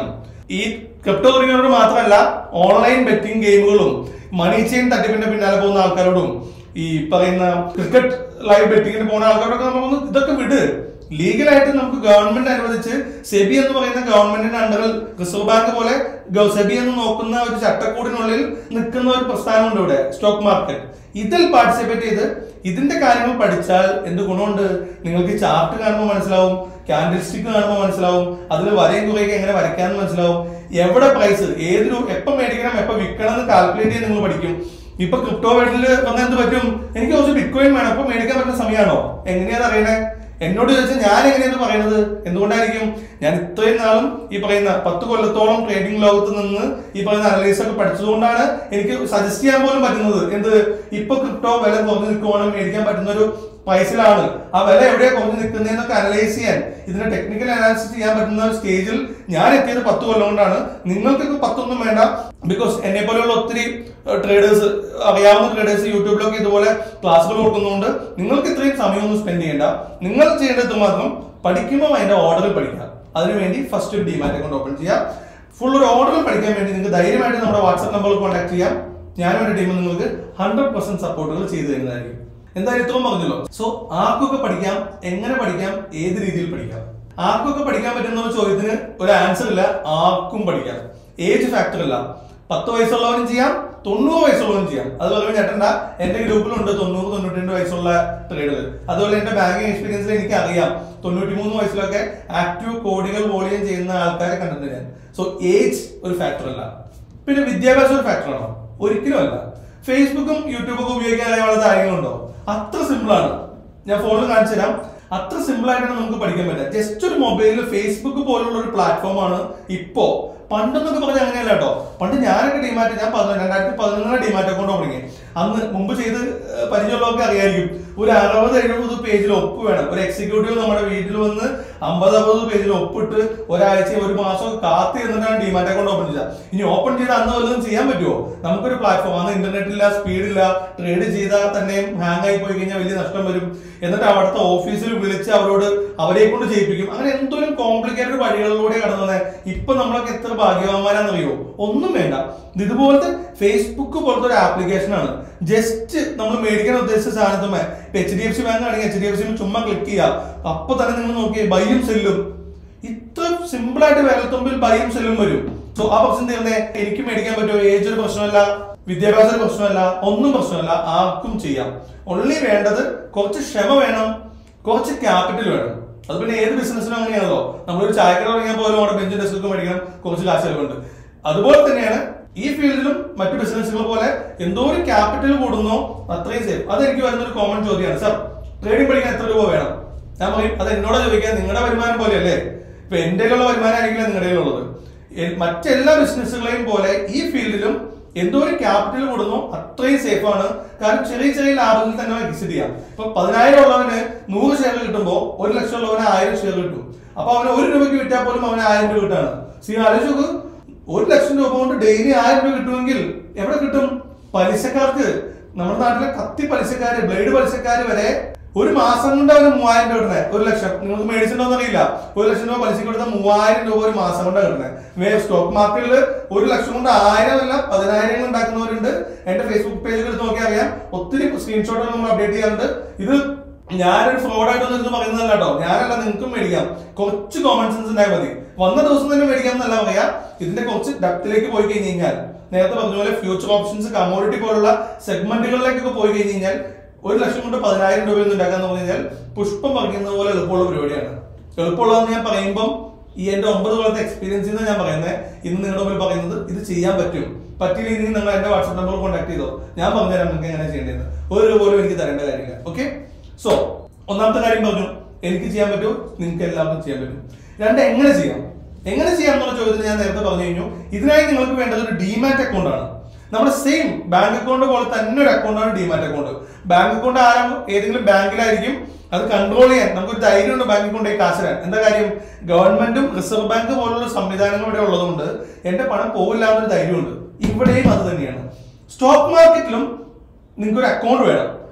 ഈ ക്രിപ്റ്റോ തുടങ്ങിയവരോട് മാത്രമല്ല ഓൺലൈൻ ബെറ്റിംഗ് ഗെയിമുകളും മണി ചെയിൻ തട്ടിപ്പിന്റെ പിന്നാലെ പോകുന്ന ആൾക്കാരോടും ഈ പറയുന്ന ക്രിക്കറ്റ് ലൈവ് ബെറ്റിങ്ങിന് പോകുന്ന ആൾക്കാരോടൊക്കെ നമുക്കൊന്ന് ഇതൊക്കെ വിട് ലീഗലായിട്ട് നമുക്ക് ഗവൺമെന്റ് അനുവദിച്ച് സെബി എന്ന് പറയുന്ന ഗവൺമെന്റിന്റെ അണ്ടറിൽ റിസർവ് ബാങ്ക് പോലെ ഗവ- സെബി എന്ന് നോക്കുന്ന ഒരു ചട്ടക്കൂടിനുള്ളിൽ നിൽക്കുന്ന ഒരു പ്രസ്ഥാനമുണ്ട് ഇവിടെ സ്റ്റോക്ക് മാർക്കറ്റ് ഇതിൽ പാർട്ടിസിപ്പേറ്റ് ചെയ്ത് ഇതിന്റെ കാര്യങ്ങൾ പഠിച്ചാൽ എന്ത് ഗുണമുണ്ട് നിങ്ങൾക്ക് ചാർട്ട് കാണുമ്പോൾ മനസ്സിലാവും ക്യാൻഡിൽ സ്റ്റിക്ക് കാണുമ്പോൾ മനസ്സിലാവും അതിൽ വരയും കുറയൊക്കെ എങ്ങനെ വരയ്ക്കാന്ന് മനസ്സിലാവും എവിടെ പ്രൈസ് ഏതൊരു എപ്പം മേടിക്കണം എപ്പം വിൽക്കണം എന്ന് കാൽക്കുലേറ്റ് ചെയ്യാൻ നിങ്ങൾ പഠിക്കും ഇപ്പൊ ക്രിപ്റ്റോ വേൾഡിൽ വന്നാൽ എന്ത് പറ്റും എനിക്ക് കുറച്ച് ബിറ്റ്കോയിൻ വേണം അപ്പൊ മേടിക്കാൻ പറ്റുന്ന സമയമാണോ എങ്ങനെയാന്ന് അറിയണേ എന്നോട് ചോദിച്ചാൽ ഞാൻ എങ്ങനെയാണ് പറയുന്നത് എന്തുകൊണ്ടായിരിക്കും ഞാൻ ഇത്രയും നാളും ഈ പറയുന്ന പത്ത് കൊല്ലത്തോളം ട്രേഡിംഗ് ലോകത്ത് നിന്ന് ഈ പറയുന്ന അനലൈസ് ഒക്കെ പഠിച്ചതുകൊണ്ടാണ് എനിക്ക് സജസ്റ്റ് ചെയ്യാൻ പോലും പറ്റുന്നത് എന്ത് ഇപ്പൊ ക്രിപ്റ്റോ വില കുറഞ്ഞു നിൽക്കുവാണെങ്കിൽ മേടിക്കാൻ പറ്റുന്ന ഒരു പ്രൈസിലാണ് ആ വില എവിടെയാ കുറഞ്ഞു നിൽക്കുന്നതെന്നൊക്കെ അനലൈസ് ചെയ്യാൻ ഇതിന്റെ ടെക്നിക്കൽ അനാലിസിസ് ചെയ്യാൻ പറ്റുന്ന ഒരു സ്റ്റേജിൽ ഞാൻ എത്തിയത് പത്ത് കൊല്ലം കൊണ്ടാണ് നിങ്ങൾക്കൊക്കെ പത്തൊന്നും വേണ്ട ബിക്കോസ് എന്നെ പോലെയുള്ള ഒത്തിരി ട്രേഡേഴ്സ് അറിയാവുന്ന ട്രേഡേഴ്സ് യൂട്യൂബിലൊക്കെ ഇതുപോലെ ക്ലാസ്സുകൾ കൊടുക്കുന്നതുകൊണ്ട് നിങ്ങൾക്ക് ഇത്രയും സമയമൊന്നും സ്പെൻഡ് ചെയ്യേണ്ട നിങ്ങൾ ചെയ്യേണ്ടത് മാത്രം പഠിക്കുമ്പോൾ അതിന്റെ ഓർഡറിൽ പഠിക്കുക അതിനുവേണ്ടി ഫസ്റ്റ് ഒരു ഡിമാറ്റ് അക്കൗണ്ട് ഓപ്പൺ ചെയ്യാം ഫുൾ ഒരു ഓർഡറിൽ പഠിക്കാൻ വേണ്ടി നിങ്ങൾക്ക് ധൈര്യമായിട്ട് നമ്മുടെ വാട്സ്ആപ്പ് നമ്പറിൽ കോൺടാക്ട് ചെയ്യാം ഞാനും എന്റെ ടീമും നിങ്ങൾക്ക് ഹൺഡ്രഡ് പെർസെന്റ് സപ്പോർട്ടുകൾ ചെയ്തു തരുന്നതായിരിക്കും എന്തായാലും ഇത്രയും പറഞ്ഞല്ലോ സോ ആർക്കൊക്കെ പഠിക്കാം എങ്ങനെ പഠിക്കാം ഏത് രീതിയിൽ പഠിക്കാം ആർക്കൊക്കെ പഠിക്കാൻ പറ്റുന്ന ഒരു ചോദ്യത്തിന് ഒരു ആൻസർ ഇല്ല ആർക്കും പഠിക്കാം ഏജ് ഫാക്ടർ അല്ല പത്ത് വയസ്സുള്ളവനും ചെയ്യാം തൊണ്ണൂറ് വയസ്സുള്ളവനും ചെയ്യാം അതുപോലെ ഞെട്ടണ്ട എന്റെ ഗ്രൂപ്പിലുണ്ട് തൊണ്ണൂറ് തൊണ്ണൂറ്റി രണ്ട് വയസ്സുള്ള ട്രേഡുകൾ അതുപോലെ എന്റെ ബാങ്കിങ് എക്സ്പീരിയൻസിൽ എനിക്ക് അറിയാം തൊണ്ണൂറ്റി മൂന്ന് വയസ്സിലൊക്കെ ആക്റ്റീവ് കോടികൾ വോളിയം ചെയ്യുന്ന ആൾക്കാരെ കണ്ടിട്ടുണ്ട് ഞാൻ സോ ഏജ് ഒരു ഫാക്ടർ അല്ല പിന്നെ വിദ്യാഭ്യാസം ഒരു ഫാക്ടർ ആണോ ഒരിക്കലും അല്ല ഫേസ്ബുക്കും യൂട്യൂബൊക്കെ ഉപയോഗിക്കാൻ അറിയാനുള്ള കാര്യങ്ങളുണ്ടോ അത്ര സിമ്പിൾ ആണ് ഞാൻ ഫോണിൽ കാണിച്ചു തരാം അത്ര സിമ്പിൾ ആയിട്ടാണ് നമുക്ക് പഠിക്കാൻ പറ്റുക ജസ്റ്റ് ഒരു മൊബൈലിൽ ഫേസ്ബുക്ക് പോലുള്ള ഒരു പ്ലാറ്റ്ഫോമാണ് ഇപ്പോ പണ്ടെന്നൊക്കെ പറഞ്ഞാൽ അങ്ങനെയല്ല കേട്ടോ പണ്ട് ഞാനൊക്കെ ഡിമാറ്റ് ഞാൻ പതിന- രണ്ടായിരത്തി പതിനൊന്നിലെ ഡിമാറ്റ് അക്കൗണ്ട് തുടങ്ങി അന്ന് മുമ്പ് ചെയ്ത് ഏഹ്, പരിചയമുള്ളവർക്ക് അറിയായിരിക്കും ഒരു അറുപത് എഴുപത് പേജിൽ ഒപ്പ് വേണം ഒരു എക്സിക്യൂട്ടീവ് നമ്മുടെ വീട്ടിൽ വന്ന് അമ്പത് അറുപത് പേജിൽ ഒപ്പിട്ട് ഒരാഴ്ച ഒരു മാസം കാത്തി എന്നിട്ടാണ് ഡിമാറ്റ് അക്കൗണ്ട് ഓപ്പൺ ചെയ്തത് ഇനി ഓപ്പൺ ചെയ്ത് അന്ന് വല്ലതും ചെയ്യാൻ പറ്റുമോ നമുക്കൊരു പ്ലാറ്റ്ഫോം അന്ന് ഇന്റർനെറ്റ് ഇല്ല സ്പീഡ് ഇല്ല ട്രേഡ് ചെയ്താൽ തന്നെയും ഹാങ് ആയി പോയി കഴിഞ്ഞാൽ വലിയ നഷ്ടം വരും എന്നിട്ട് അവിടുത്തെ ഓഫീസിൽ വിളിച്ച് അവരോട് അവരെ കൊണ്ട് ചെയ്യിപ്പിക്കും അങ്ങനെ എന്തോരം കോംപ്ലിക്കേറ്റഡ് വഴികളിലൂടെ കടന്നു വന്നേ ഇപ്പൊ നമ്മളൊക്കെ എത്ര ഭാഗ്യവാന്മാരാന്നറിയോ ഒന്നും വേണ്ട ഇത് ഇതുപോലത്തെ ഫേസ്ബുക്ക് പോലത്തെ ഒരു ആപ്ലിക്കേഷൻ ആണ് ജസ്റ്റ് നമ്മൾ മേടിക്കാൻ ഉദ്ദേശിച്ച സാധനത്തുമേ ഇപ്പൊ H D F C bank ആണെങ്കിൽ എച്ച് ഡി എഫ് സി ചുമ്മാ ക്ലിക്ക് ചെയ്യുക അപ്പൊ തന്നെ നിങ്ങൾ നോക്കിയേ ബൈയും സെല്ലും ഇത്ര സിമ്പിൾ ആയിട്ട് വിരൽത്തുമ്പിൽ ബൈയും സെല്ലും വരും സോ ആ പ്രശ്നം തീർന്നേ എനിക്ക് മേടിക്കാൻ പറ്റുമോ ഏജ് ഒരു പ്രശ്നമല്ല വിദ്യാഭ്യാസ ഒരു പ്രശ്നമല്ല ഒന്നും പ്രശ്നമല്ല ആർക്കും ചെയ്യാം ഒൺലി വേണ്ടത് കുറച്ച് ക്ഷമ വേണം കുറച്ച് ക്യാപിറ്റൽ വേണം അത് പിന്നെ ഏത് ബിസിനസ്സിനും അങ്ങനെയാണല്ലോ നമ്മളൊരു ചായക്കട തുടങ്ങിയാൽ പോലും അവിടെ ബെഞ്ച് ഡെസ്കൊക്കെ മേടിക്കണം കുറച്ച് കാശ് ചെലവുണ്ട് അതുപോലെ തന്നെയാണ് ഈ ഫീൽഡിലും മറ്റു ബിസിനസ്സുകൾ പോലെ എന്തോ ഒരു ക്യാപിറ്റൽ കൂടുന്നോ അത്രയും സേഫ് അതെനിക്ക് വരുന്ന ഒരു കോമൺ ചോദ്യമാണ് സാർ ട്രേഡിംഗ് പഠിക്കാൻ എത്ര രൂപ വേണം ഞാൻ പറയും അത് എന്നോട് ചോദിക്കാൻ നിങ്ങളുടെ വരുമാനം പോലെയല്ലേ ഇപ്പൊ എന്റെ കയ്യിലുള്ള വരുമാനം ആയിരിക്കില്ല നിങ്ങളുടെ കയ്യിലുള്ളത് എ- മറ്റെല്ലാ ബിസിനസ്സുകളെയും പോലെ ഈ ഫീൽഡിലും എന്തോ ഒരു ക്യാപിറ്റൽ കൊടുന്നു അത്രയും സേഫ് ആണ് കാരണം ചെറിയ ചെറിയ ലാഭത്തിൽ തന്നെ എക്സിറ്റ് ചെയ്യാം ഇപ്പൊ പതിനായിരം ഉള്ളവന് നൂറ് ഷെയർ കിട്ടുമ്പോൾ ഒരു ലക്ഷം ഉള്ളവന് ആയിരം ഷെയർ കിട്ടും അപ്പൊ അവന് ഒരു രൂപയ്ക്ക് വിറ്റാൽ പോലും അവന് ആയിരം രൂപ കിട്ടാണ് സി ആലോചിച്ച് നോക്ക് ഒരു ലക്ഷം രൂപ കൊണ്ട് ഡെയിലി ആയിരം രൂപ കിട്ടുമെങ്കിൽ എവിടെ കിട്ടും പലിശക്കാർക്ക് നമ്മുടെ നാട്ടിലെ കത്തി പലിശക്കാര് ബ്ലേഡ് പലിശക്കാര് വരെ ഒരു മാസം കൊണ്ട് അവന് മൂവായിരം രൂപ കിട്ടുന്നത് ഒരു ലക്ഷം നിങ്ങൾക്ക് മേടിച്ചിട്ടുണ്ടോന്ന് അറിയില്ല ഒരു ലക്ഷം രൂപ പലിശ കൊടുത്ത മൂവായിരം രൂപ ഒരു മാസം കൊണ്ടാണ് കിട്ടുന്നത് വേ സ്റ്റോക്ക് മാർക്കറ്റിൽ ഒരു ലക്ഷം കൊണ്ട് ആയിരം അല്ല പതിനായിരങ്ങൾ ഉണ്ടാക്കുന്നവരുണ്ട് എന്റെ ഫേസ്ബുക്ക് പേജിൽ എടുത്ത് നോക്കിയാൽ അറിയാം ഒത്തിരി സ്ക്രീൻഷോട്ടുകൾ നമ്മൾ അപ്ഡേറ്റ് ചെയ്യാറുണ്ട് ഇത് ഞാനൊരു ഫ്രോഡായിട്ടൊന്നും ഇരുന്ന് പറയുന്നതല്ല കേട്ടോ ഞാനല്ല നിങ്ങൾക്കും മേടിക്കാം കുറച്ച് കോമൺ സെൻസ് ഉണ്ടായാൽ മതി വന്ന ദിവസം തന്നെ മേടിക്കാം എന്നല്ല പറയാ ഇതിന്റെ കുറച്ച് ഡെപ്തിലേക്ക് പോയി കഴിഞ്ഞ് കഴിഞ്ഞാൽ നേരത്തെ പറഞ്ഞ പോലെ ഫ്യൂച്ചർ ഓപ്ഷൻസ് കമോഡിറ്റി പോലുള്ള സെഗ്മെന്റുകളിലേക്കൊക്കെ പോയി കഴിഞ്ഞ് കഴിഞ്ഞാൽ ഒരു ലക്ഷം കൊണ്ട് പതിനായിരം രൂപയൊന്നും ഉണ്ടാക്കാന്ന് പറഞ്ഞു കഴിഞ്ഞാൽ പുഷ്പം പറിക്കുന്നത് പോലെ എളുപ്പമുള്ള പരിപാടിയാണ് എളുപ്പമുള്ളതെന്ന് ഞാൻ പറയുമ്പം ഈ എന്റെ ഒമ്പത് കൊല്ലത്തെ എക്സ്പീരിയൻസിൽ നിന്ന് ഞാൻ പറയുന്നത് ഇന്ന് നിങ്ങളുടെ മുമ്പിൽ പറയുന്നത് ഇത് ചെയ്യാൻ പറ്റും പറ്റിയില്ലെങ്കിൽ നിങ്ങൾ എന്റെ വാട്സ്ആപ്പ് നമ്പർ കോൺടാക്ട് ചെയ്തോ ഞാൻ പറഞ്ഞുതരാം നിങ്ങൾക്ക് എങ്ങനെ ചെയ്യേണ്ടത് ഒരു രൂപ പോലും എനിക്ക് തരേണ്ട കാര്യമില്ല ഓക്കെ സോ ഒന്നാമത്തെ കാര്യം പറഞ്ഞു എനിക്ക് ചെയ്യാൻ പറ്റുമോ നിങ്ങൾക്ക് എല്ലാവർക്കും ചെയ്യാൻ പറ്റും രണ്ട് എങ്ങനെ ചെയ്യാം എങ്ങനെ ചെയ്യാം എന്നുള്ള ചോദ്യത്തിന് ഞാൻ നേരത്തെ പറഞ്ഞു കഴിഞ്ഞു ഇതിനായി നിങ്ങൾക്ക് വേണ്ടത് ഒരു ഡിമാറ്റ് അക്കൗണ്ട് ആണ് നമ്മുടെ സെയിം ബാങ്ക് അക്കൗണ്ട് പോലെ തന്നെ ഒരു അക്കൗണ്ടാണ് ഡിമാറ്റ് അക്കൗണ്ട് ബാങ്ക് അക്കൗണ്ട് ആരാ ഏതെങ്കിലും ബാങ്കിലായിരിക്കും അത് കൺട്രോൾ ചെയ്യാൻ നമുക്കൊരു ധൈര്യമുണ്ട് ബാങ്ക് അക്കൗണ്ട് കാശ് തരാൻ എന്താ കാര്യം ഗവൺമെന്റും റിസർവ് ബാങ്ക് പോലുള്ള സംവിധാനങ്ങൾ ഇവിടെ ഉള്ളതുകൊണ്ട് എന്റെ പണം പോവില്ല എന്നൊരു ധൈര്യമുണ്ട് ഇവിടെയും അത് തന്നെയാണ് സ്റ്റോക്ക് മാർക്കറ്റിലും നിങ്ങൾക്ക് ഒരു അക്കൗണ്ട് വേണം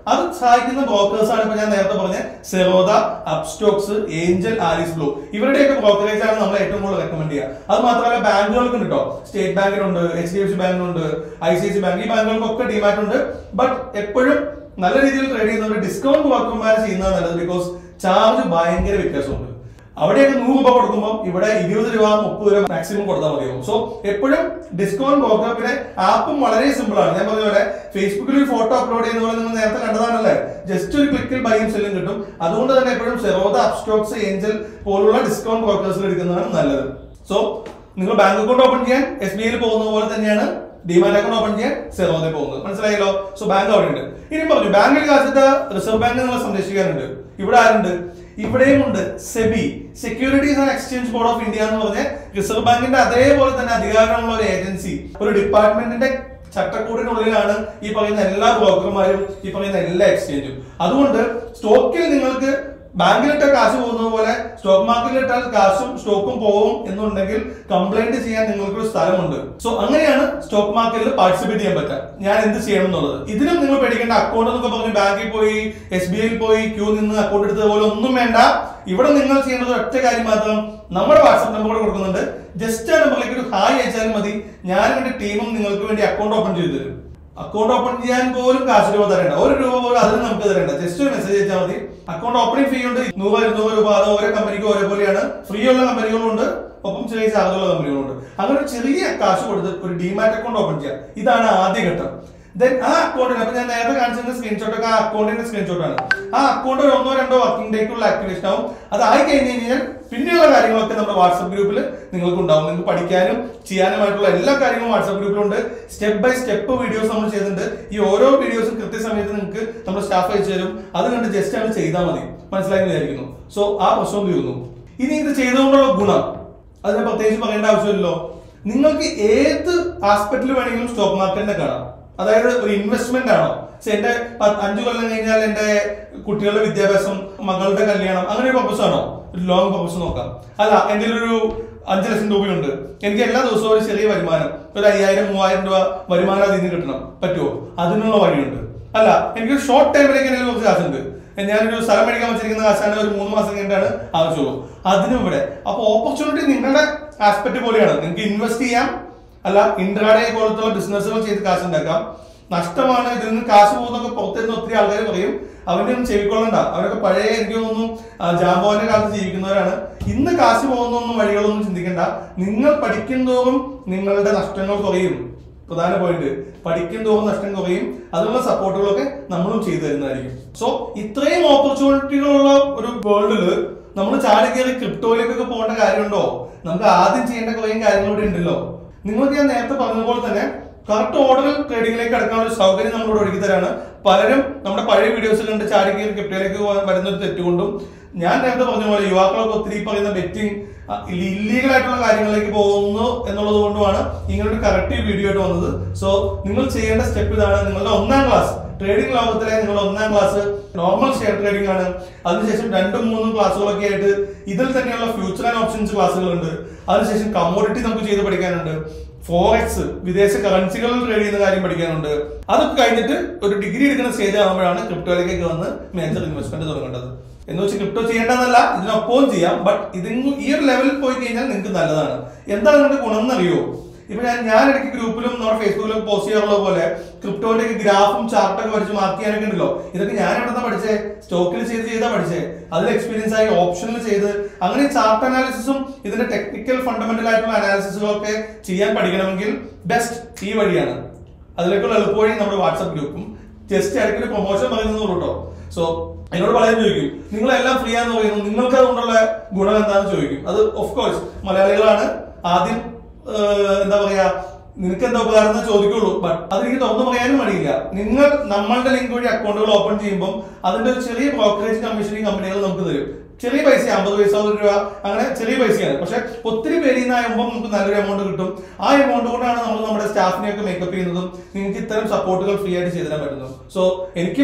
അത് സഹായിക്കുന്ന ബ്രോക്കേഴ്സ് ആണ് ഇപ്പൊ ഞാൻ നേരത്തെ പറഞ്ഞ സെറോദ അപ്സ്റ്റോക്സ് ഏഞ്ചൽ ആലിസ് ബ്ലൂ ഇവരുടെയൊക്കെ ബ്രോക്കറേജ് ആണ് നമ്മൾ ഏറ്റവും കൂടുതൽ റെക്കമെൻഡ് ചെയ്യുക അത് മാത്രമല്ല ബാങ്കുകൾക്ക് കേട്ടോ സ്റ്റേറ്റ് ബാങ്കിനുണ്ട് എച്ച് ഡി എഫ് സി ബാങ്കിനുണ്ട് I C I C bank ഈ ബാങ്കുകൾക്കൊക്കെ ഡിമാറ്റ് ഉണ്ട് ബട്ട് എപ്പോഴും നല്ല രീതിയിൽ ട്രേഡ് ചെയ്യുന്നവർ ഡിസ്കൗണ്ട് ബ്രോക്കർമാർ ചെയ്യുന്നത് നല്ലത് ബിക്കോസ് ചാർജ് ഭയങ്കര വ്യത്യാസമുണ്ട് അവിടെയൊക്കെ നൂറ് രൂപ കൊടുക്കുമ്പോൾ ഇവിടെ ഇരുപത് രൂപ മുപ്പത് രൂപ മാക്സിമം കൊടുത്താൽ മതിയാവും സോ എപ്പോഴും ഡിസ്കൗണ്ട് ബ്രോക്കർ പിന്നെ ആപ്പും വളരെ സിമ്പിൾ ആണ് ഞാൻ പറഞ്ഞ പോലെ ഫേസ്ബുക്കിൽ ഒരു ഫോട്ടോ അപ്ലോഡ് ചെയ്യുന്ന പോലെ നിങ്ങൾ നേരത്തെ കണ്ടതാണല്ലേ ജസ്റ്റ് ഒരു ക്ലിക്കിൽ ബൈയും സെല്ലും കിട്ടും അതുകൊണ്ട് തന്നെ എപ്പോഴും സെറോദ അപ്സ്റ്റോക്സ് ഏഞ്ചൽ പോലുള്ള ഡിസ്കൗണ്ട് ബ്രോക്കേഴ്സിൽ എടുക്കുന്നതാണ് നല്ലത് സോ നിങ്ങൾ ബാങ്ക് അക്കൗണ്ട് ഓപ്പൺ ചെയ്യാൻ എസ് ബി ഐയിൽ പോകുന്ന പോലെ തന്നെയാണ് ഡിമാറ്റ് അക്കൗണ്ട് ഓപ്പൺ ചെയ്യാൻ സെറോദയിൽ പോകുന്നത് മനസ്സിലായല്ലോ സോ ബാങ്ക് അവിടെ ഉണ്ട് ഇനി പറഞ്ഞു ബാങ്കിൽ കാശത്ത് റിസർവ് ബാങ്ക് നിങ്ങളെ സംരക്ഷിക്കാനുണ്ട് ഇവിടെ ആരുണ്ട് ഇവിടെയും ഉണ്ട് SEBI securities and exchange board of India എന്ന് പറഞ്ഞ റിസർവ് ബാങ്കിന്റെ അതേപോലെ തന്നെ അധികാരമുള്ള ഒരു ഏജൻസി ഒരു ഡിപ്പാർട്ട്മെന്റിന്റെ ചട്ടക്കൂടിനുള്ളിലാണ് ഈ പറയുന്ന എല്ലാ ബ്രോക്കർമാരും ഈ പറയുന്ന എല്ലാ എക്സ്ചേഞ്ചും അതുകൊണ്ട് സ്റ്റോക്കിൽ നിങ്ങൾക്ക് ബാങ്കിലിട്ട കാശ് പോകുന്നത് പോലെ സ്റ്റോക്ക് മാർക്കറ്റിലിട്ടാൽ കാശും സ്റ്റോക്കും പോകും എന്നുണ്ടെങ്കിൽ കംപ്ലൈന്റ് ചെയ്യാൻ നിങ്ങൾക്ക് ഒരു സ്ഥലമുണ്ട് സോ അങ്ങനെയാണ് സ്റ്റോക്ക് മാർക്കറ്റിൽ പാർട്ടിസിപ്പേറ്റ് ചെയ്യാൻ പറ്റുക ഞാൻ എന്ത് ചെയ്യണം എന്നുള്ളത് ഇതിനും നിങ്ങൾ പേടിക്കേണ്ട അക്കൗണ്ട് എന്നൊക്കെ പറഞ്ഞ് ബാങ്കിൽ പോയി എസ് ബി ഐയിൽ പോയി ക്യൂ നിന്ന് അക്കൗണ്ട് എടുത്തത് പോലെ ഒന്നും വേണ്ട ഇവിടെ നിങ്ങൾ ചെയ്യേണ്ടത് ഒറ്റ കാര്യം മാത്രം നമ്മുടെ വാട്സ്ആപ്പ് നമ്പർ കൂടെ കൊടുക്കുന്നുണ്ട് ജസ്റ്റ് ആ നമ്പറിലേക്ക് ഒരു ഹായ് അയച്ചാലും മതി ഞാനും എന്റെ ടീമും നിങ്ങൾക്ക് വേണ്ടി അക്കൗണ്ട് ഓപ്പൺ ചെയ്തു തരും അക്കൗണ്ട് ഓപ്പൺ ചെയ്യാൻ പോലും കാശ് രൂപ തരേണ്ട ഒരു രൂപ പോലും അതിന് നമുക്ക് തരേണ്ട ജസ്റ്റ് ഒരു മെസ്സേജ് അയച്ചാൽ മതി അക്കൗണ്ട് ഓപ്പണിംഗ് ഫീ ഉണ്ട് നൂറ് ഇരുന്നൂറ് രൂപ അത് ഓരോ കമ്പനിക്ക് ഒരേപോലെയാണ് ഫ്രീ ഉള്ള കമ്പനികളുണ്ട് ഒപ്പം ചെറിയ ചാർജുള്ള കമ്പനികളുണ്ട് അങ്ങനെ ഒരു ചെറിയ കാശ് കൊടുത്ത് ഒരു ഡിമാറ്റ് അക്കൗണ്ട് ഓപ്പൺ ചെയ്യാം ഇതാണ് ആദ്യ ഘട്ടം ദെൻ ആ അക്കൗണ്ടിന് അപ്പൊ ഞാൻ നേരത്തെ കാണിച്ചിരുന്ന സ്ക്രീൻഷോട്ട് ഒക്കെ ആ അക്കൗണ്ടിന്റെ സ്ക്രീൻഷോട്ട് ആണ് ആ അക്കൗണ്ട് ഒരു ഒന്നോ രണ്ടോ വർക്കിംഗ് ഡേക്കുള്ള ആക്ടിവേഷൻ ആവും അത് ആയി കഴിഞ്ഞ് കഴിഞ്ഞാൽ പിന്നെയുള്ള കാര്യങ്ങളൊക്കെ നമ്മുടെ വാട്സ്ആപ്പ് ഗ്രൂപ്പിൽ നിങ്ങൾക്ക് ഉണ്ടാവും നിങ്ങൾക്ക് പഠിക്കാനും ചെയ്യാനുമായിട്ടുള്ള എല്ലാ കാര്യങ്ങളും വാട്സ്ആപ്പ് ഗ്രൂപ്പിലുണ്ട് സ്റ്റെപ്പ് ബൈ സ്റ്റെപ്പ് വീഡിയോസ് നമ്മൾ ചെയ്തിട്ടുണ്ട് ഈ ഓരോ വീഡിയോസും കൃത്യസമയത്ത് നിങ്ങൾക്ക് നമ്മുടെ സ്റ്റാഫ് അയച്ചു തരും അത് കണ്ട് ജസ്റ്റ് ആണ് ചെയ്താൽ മതി മനസ്സിലായി എന്ന് വിചാരിക്കുന്നു സോ ആ പ്രശ്നം തീർന്നു ഇനി ഇത് ചെയ്തുകൊണ്ടുള്ള ഗുണം അതിനെ പ്രത്യേകിച്ച് പറയേണ്ട ആവശ്യമില്ലല്ലോ നിങ്ങൾക്ക് ഏത് ആസ്പെക്റ്റിൽ വേണമെങ്കിലും സ്റ്റോക്ക് മാർക്കറ്റിനെ കാണാം അതായത് ഒരു ഇൻവെസ്റ്റ്മെന്റ് ആണോ പക്ഷെ എന്റെ പ- അഞ്ചു കൊല്ലം കഴിഞ്ഞാൽ എന്റെ കുട്ടികളുടെ വിദ്യാഭ്യാസം മകളുടെ കല്യാണം അങ്ങനെ ഒരു പർപ്പസ് ആണോ ഒരു ലോങ് പർപ്പസ് നോക്കാം അല്ല എന്റെ ഒരു അഞ്ചു ലക്ഷം രൂപയുണ്ട് എനിക്ക് എല്ലാ ദിവസവും ഒരു ചെറിയ വരുമാനം ഒരു അയ്യായിരം മൂവായിരം രൂപ വരുമാനം അതിൽ നിന്ന് കിട്ടണം പറ്റുമോ അതിനുള്ള വഴിയുണ്ട് അല്ല എനിക്ക് ഷോർട്ട് ടൈമിലേക്ക് എന്തെങ്കിലും കുറച്ച് കാശുണ്ട് ഞാനൊരു സ്ഥലം മേടിക്കാൻ വെച്ചിരിക്കുന്ന കാശാണ് ഒരു മൂന്ന് മാസം കഴിഞ്ഞിട്ടാണ് ആവശ്യമുള്ളൂ അതിനും ഇവിടെ അപ്പൊ ഓപ്പർച്യൂണിറ്റി നിങ്ങളുടെ ആസ്പെക്ട് പോലെയാണ് നിങ്ങൾക്ക് ഇൻവെസ്റ്റ് ചെയ്യാം അല്ല ഇൻട്രാഡേ പോലത്തുള്ള ബിസിനസ്സുകൾ ചെയ്ത് കാശ് ഉണ്ടാക്കാം നഷ്ടമാണ് ഇതിൽ നിന്ന് കാശ് പോകുന്നൊക്കെ പുറത്തുനിന്ന് ഒത്തിരി ആൾക്കാർ പറയും അവന്റെ ഒന്നും ചെവിക്കൊള്ളണ്ട അവരൊക്കെ പഴയ എനിക്ക് തോന്നുന്നു ആ, ജാമ്പോന്റെ കാലത്ത് ജീവിക്കുന്നവരാണ് ഇന്ന് കാശ് പോകുന്നൊന്നും വഴികളൊന്നും ചിന്തിക്കണ്ട നിങ്ങൾ പഠിക്കും തോറും നിങ്ങളുടെ നഷ്ടങ്ങൾ കുറയും പ്രധാന പോയിന്റ് പഠിക്കും തോറും നഷ്ടം കുറയും അതിനുള്ള സപ്പോർട്ടുകളൊക്കെ നമ്മളും ചെയ്തു തരുന്നതായിരിക്കും സോ ഇത്രയും ഓപ്പർച്യൂണിറ്റികളുള്ള ഒരു വേൾഡില് നമ്മൾ ചാടി കയറി ക്രിപ്റ്റോയിലേക്കൊക്കെ പോകേണ്ട കാര്യമുണ്ടോ നമുക്ക് ആദ്യം ചെയ്യേണ്ട കുറേ കാര്യങ്ങൾ ഇവിടെ ഉണ്ടല്ലോ നിങ്ങൾക്ക് ഞാൻ നേരത്തെ പറഞ്ഞതുപോലെ തന്നെ കറക്റ്റ് ഓർഡറിൽ ട്രേഡിംഗിലേക്ക് കടക്കാനുള്ള ഒരു സൗകര്യം നമ്മളോട് ഒരുക്കി തരാണ് പലരും നമ്മുടെ പഴയ വീഡിയോസ് കണ്ട് ചാടി കയറി ക്രിപ്റ്റോയിലേക്ക് പോകാൻ വരുന്ന ഒരു തെറ്റുകൊണ്ടും ഞാൻ നേരത്തെ പറഞ്ഞ പോലെ യുവാക്കളൊക്കെ ഒത്തിരി ഈ പറയുന്ന ബെറ്റിംഗ് ഇല്ലീഗൽ ആയിട്ടുള്ള കാര്യങ്ങളിലേക്ക് പോകുന്നു എന്നുള്ളത് കൊണ്ടുമാണ് ഇങ്ങനെ ഒരു കറക്റ്റീവ് വീഡിയോ ആയിട്ട് വന്നത് സോ നിങ്ങൾ ചെയ്യേണ്ട സ്റ്റെപ്പ് ഇതാണ് നിങ്ങളുടെ ഒന്നാം ക്ലാസ് ട്രേഡിംഗ് ലോകത്തിലെ നിങ്ങളുടെ ഒന്നാം ക്ലാസ് നോർമൽ ഷെയർ ട്രേഡിംഗ് ആണ് അതിനുശേഷം രണ്ടും മൂന്നും ക്ലാസ്സുകളൊക്കെ ആയിട്ട് ഇതിൽ തന്നെയുള്ള ഫ്യൂച്ചർ ആൻഡ് ഓപ്ഷൻസ് ക്ലാസ്സുകളുണ്ട് അതിനുശേഷം കമ്മോഡിറ്റി നമുക്ക് ചെയ്ത് പഠിക്കാനുണ്ട് ഫോറക്സ് വിദേശ കറൻസികളിൽ ട്രേഡ് ചെയ്യുന്ന കാര്യം പഠിക്കാനുണ്ട് അതൊക്കെ കഴിഞ്ഞിട്ട് ഒരു ഡിഗ്രി എടുക്കുന്ന സ്റ്റേജ് ആകുമ്പോഴാണ് ക്രിപ്റ്റോയിലേക്കൊക്കെ വന്ന് മേജർ ഇൻവെസ്റ്റ്മെന്റ് തുടങ്ങേണ്ടത് എന്ന് വെച്ച് ക്രിപ്റ്റോ ചെയ്യേണ്ടെന്നല്ല ഇതിനൊപ്പവും ചെയ്യാം ബട്ട് ഇതിന് ഈ ഒരു ലെവലിൽ പോയി കഴിഞ്ഞാൽ നിങ്ങൾക്ക് നല്ലതാണ് എന്താണ് നിങ്ങൾക്ക് ഗുണം എന്നറിയോ ഇപ്പൊ ഞാൻ ഞാൻ ഇടയ്ക്ക് ഗ്രൂപ്പിലും നമ്മുടെ ഫേസ്ബുക്കിലും പോസ്റ്റ് ചെയ്യാറുള്ള പോലെ ക്രിപ്റ്റോന്റെ ഗ്രാഫും ചാർട്ടൊക്കെ വരച്ച് മാർക്ക് ചെയ്യാനൊക്കെ ഉണ്ടല്ലോ ഇതൊക്കെ ഞാൻ എവിടെ പഠിച്ചേ സ്റ്റോക്കിൽ ചെയ്ത് ചെയ്താ പഠിച്ചേ അതിൽ എക്സ്പീരിയൻസ് ആയി ഓപ്ഷനിൽ ചെയ്ത് അങ്ങനെ ചാർട്ട് അനാലിസിസും ഇതിന്റെ ടെക്നിക്കൽ ഫണ്ടമെന്റൽ ആയിട്ടുള്ള അനാലിസിസുകളൊക്കെ ചെയ്യാൻ പഠിക്കണമെങ്കിൽ ബെസ്റ്റ് ഈ വഴിയാണ് അതിലേക്കുള്ള എളുപ്പവഴി നമ്മുടെ വാട്സ്ആപ്പ് ഗ്രൂപ്പും ജസ്റ്റ് ഇടയ്ക്ക് ഒരു പ്രൊമോഷൻ പറയുന്നത് കേട്ടോ സോ എന്നോട് പലരും ചോദിക്കും നിങ്ങളെല്ലാം ഫ്രീ ആണെന്ന് പറയുന്നു നിങ്ങൾക്ക് അതുകൊണ്ടുള്ള ഗുണം എന്താണെന്ന് ചോദിക്കും അത് ഓഫ് കോഴ്സ് മലയാളികളാണ് ആദ്യം ഏഹ്, എന്താ പറയാ നിനക്ക് എന്താ ഉപകാരം എന്ന് ചോദിക്കുള്ളൂ ബട്ട് അതെനിക്ക് തുറന്നു പറയാനും മടിയില്ല നിങ്ങൾ നമ്മളുടെ ലിങ്ക് വഴി അക്കൗണ്ടുകൾ ഓപ്പൺ ചെയ്യുമ്പോൾ അതിന്റെ ഒരു ചെറിയ ബ്രോക്കറേജ് കമ്മീഷൻ ഈ കമ്പനികൾ നമുക്ക് തരും ചെറിയ പൈസ അമ്പത് പൈസ ഒരു രൂപ അങ്ങനെ ചെറിയ പൈസയാണ് പക്ഷെ ഒത്തിരി പേരിൽ നിന്നാകുമ്പോൾ നമുക്ക് നല്ലൊരു എമൗണ്ട് കിട്ടും ആ എമൗണ്ട് കൊണ്ടാണ് നമ്മൾ നമ്മുടെ സ്റ്റാഫിനെയൊക്കെ മേക്കപ്പ് ചെയ്യുന്നതും നിങ്ങൾക്ക് ഇത്തരം സപ്പോർട്ടുകൾ ഫ്രീ ആയിട്ട് ചെയ്തു തരാൻ പറ്റുന്നത് സോ എനിക്കും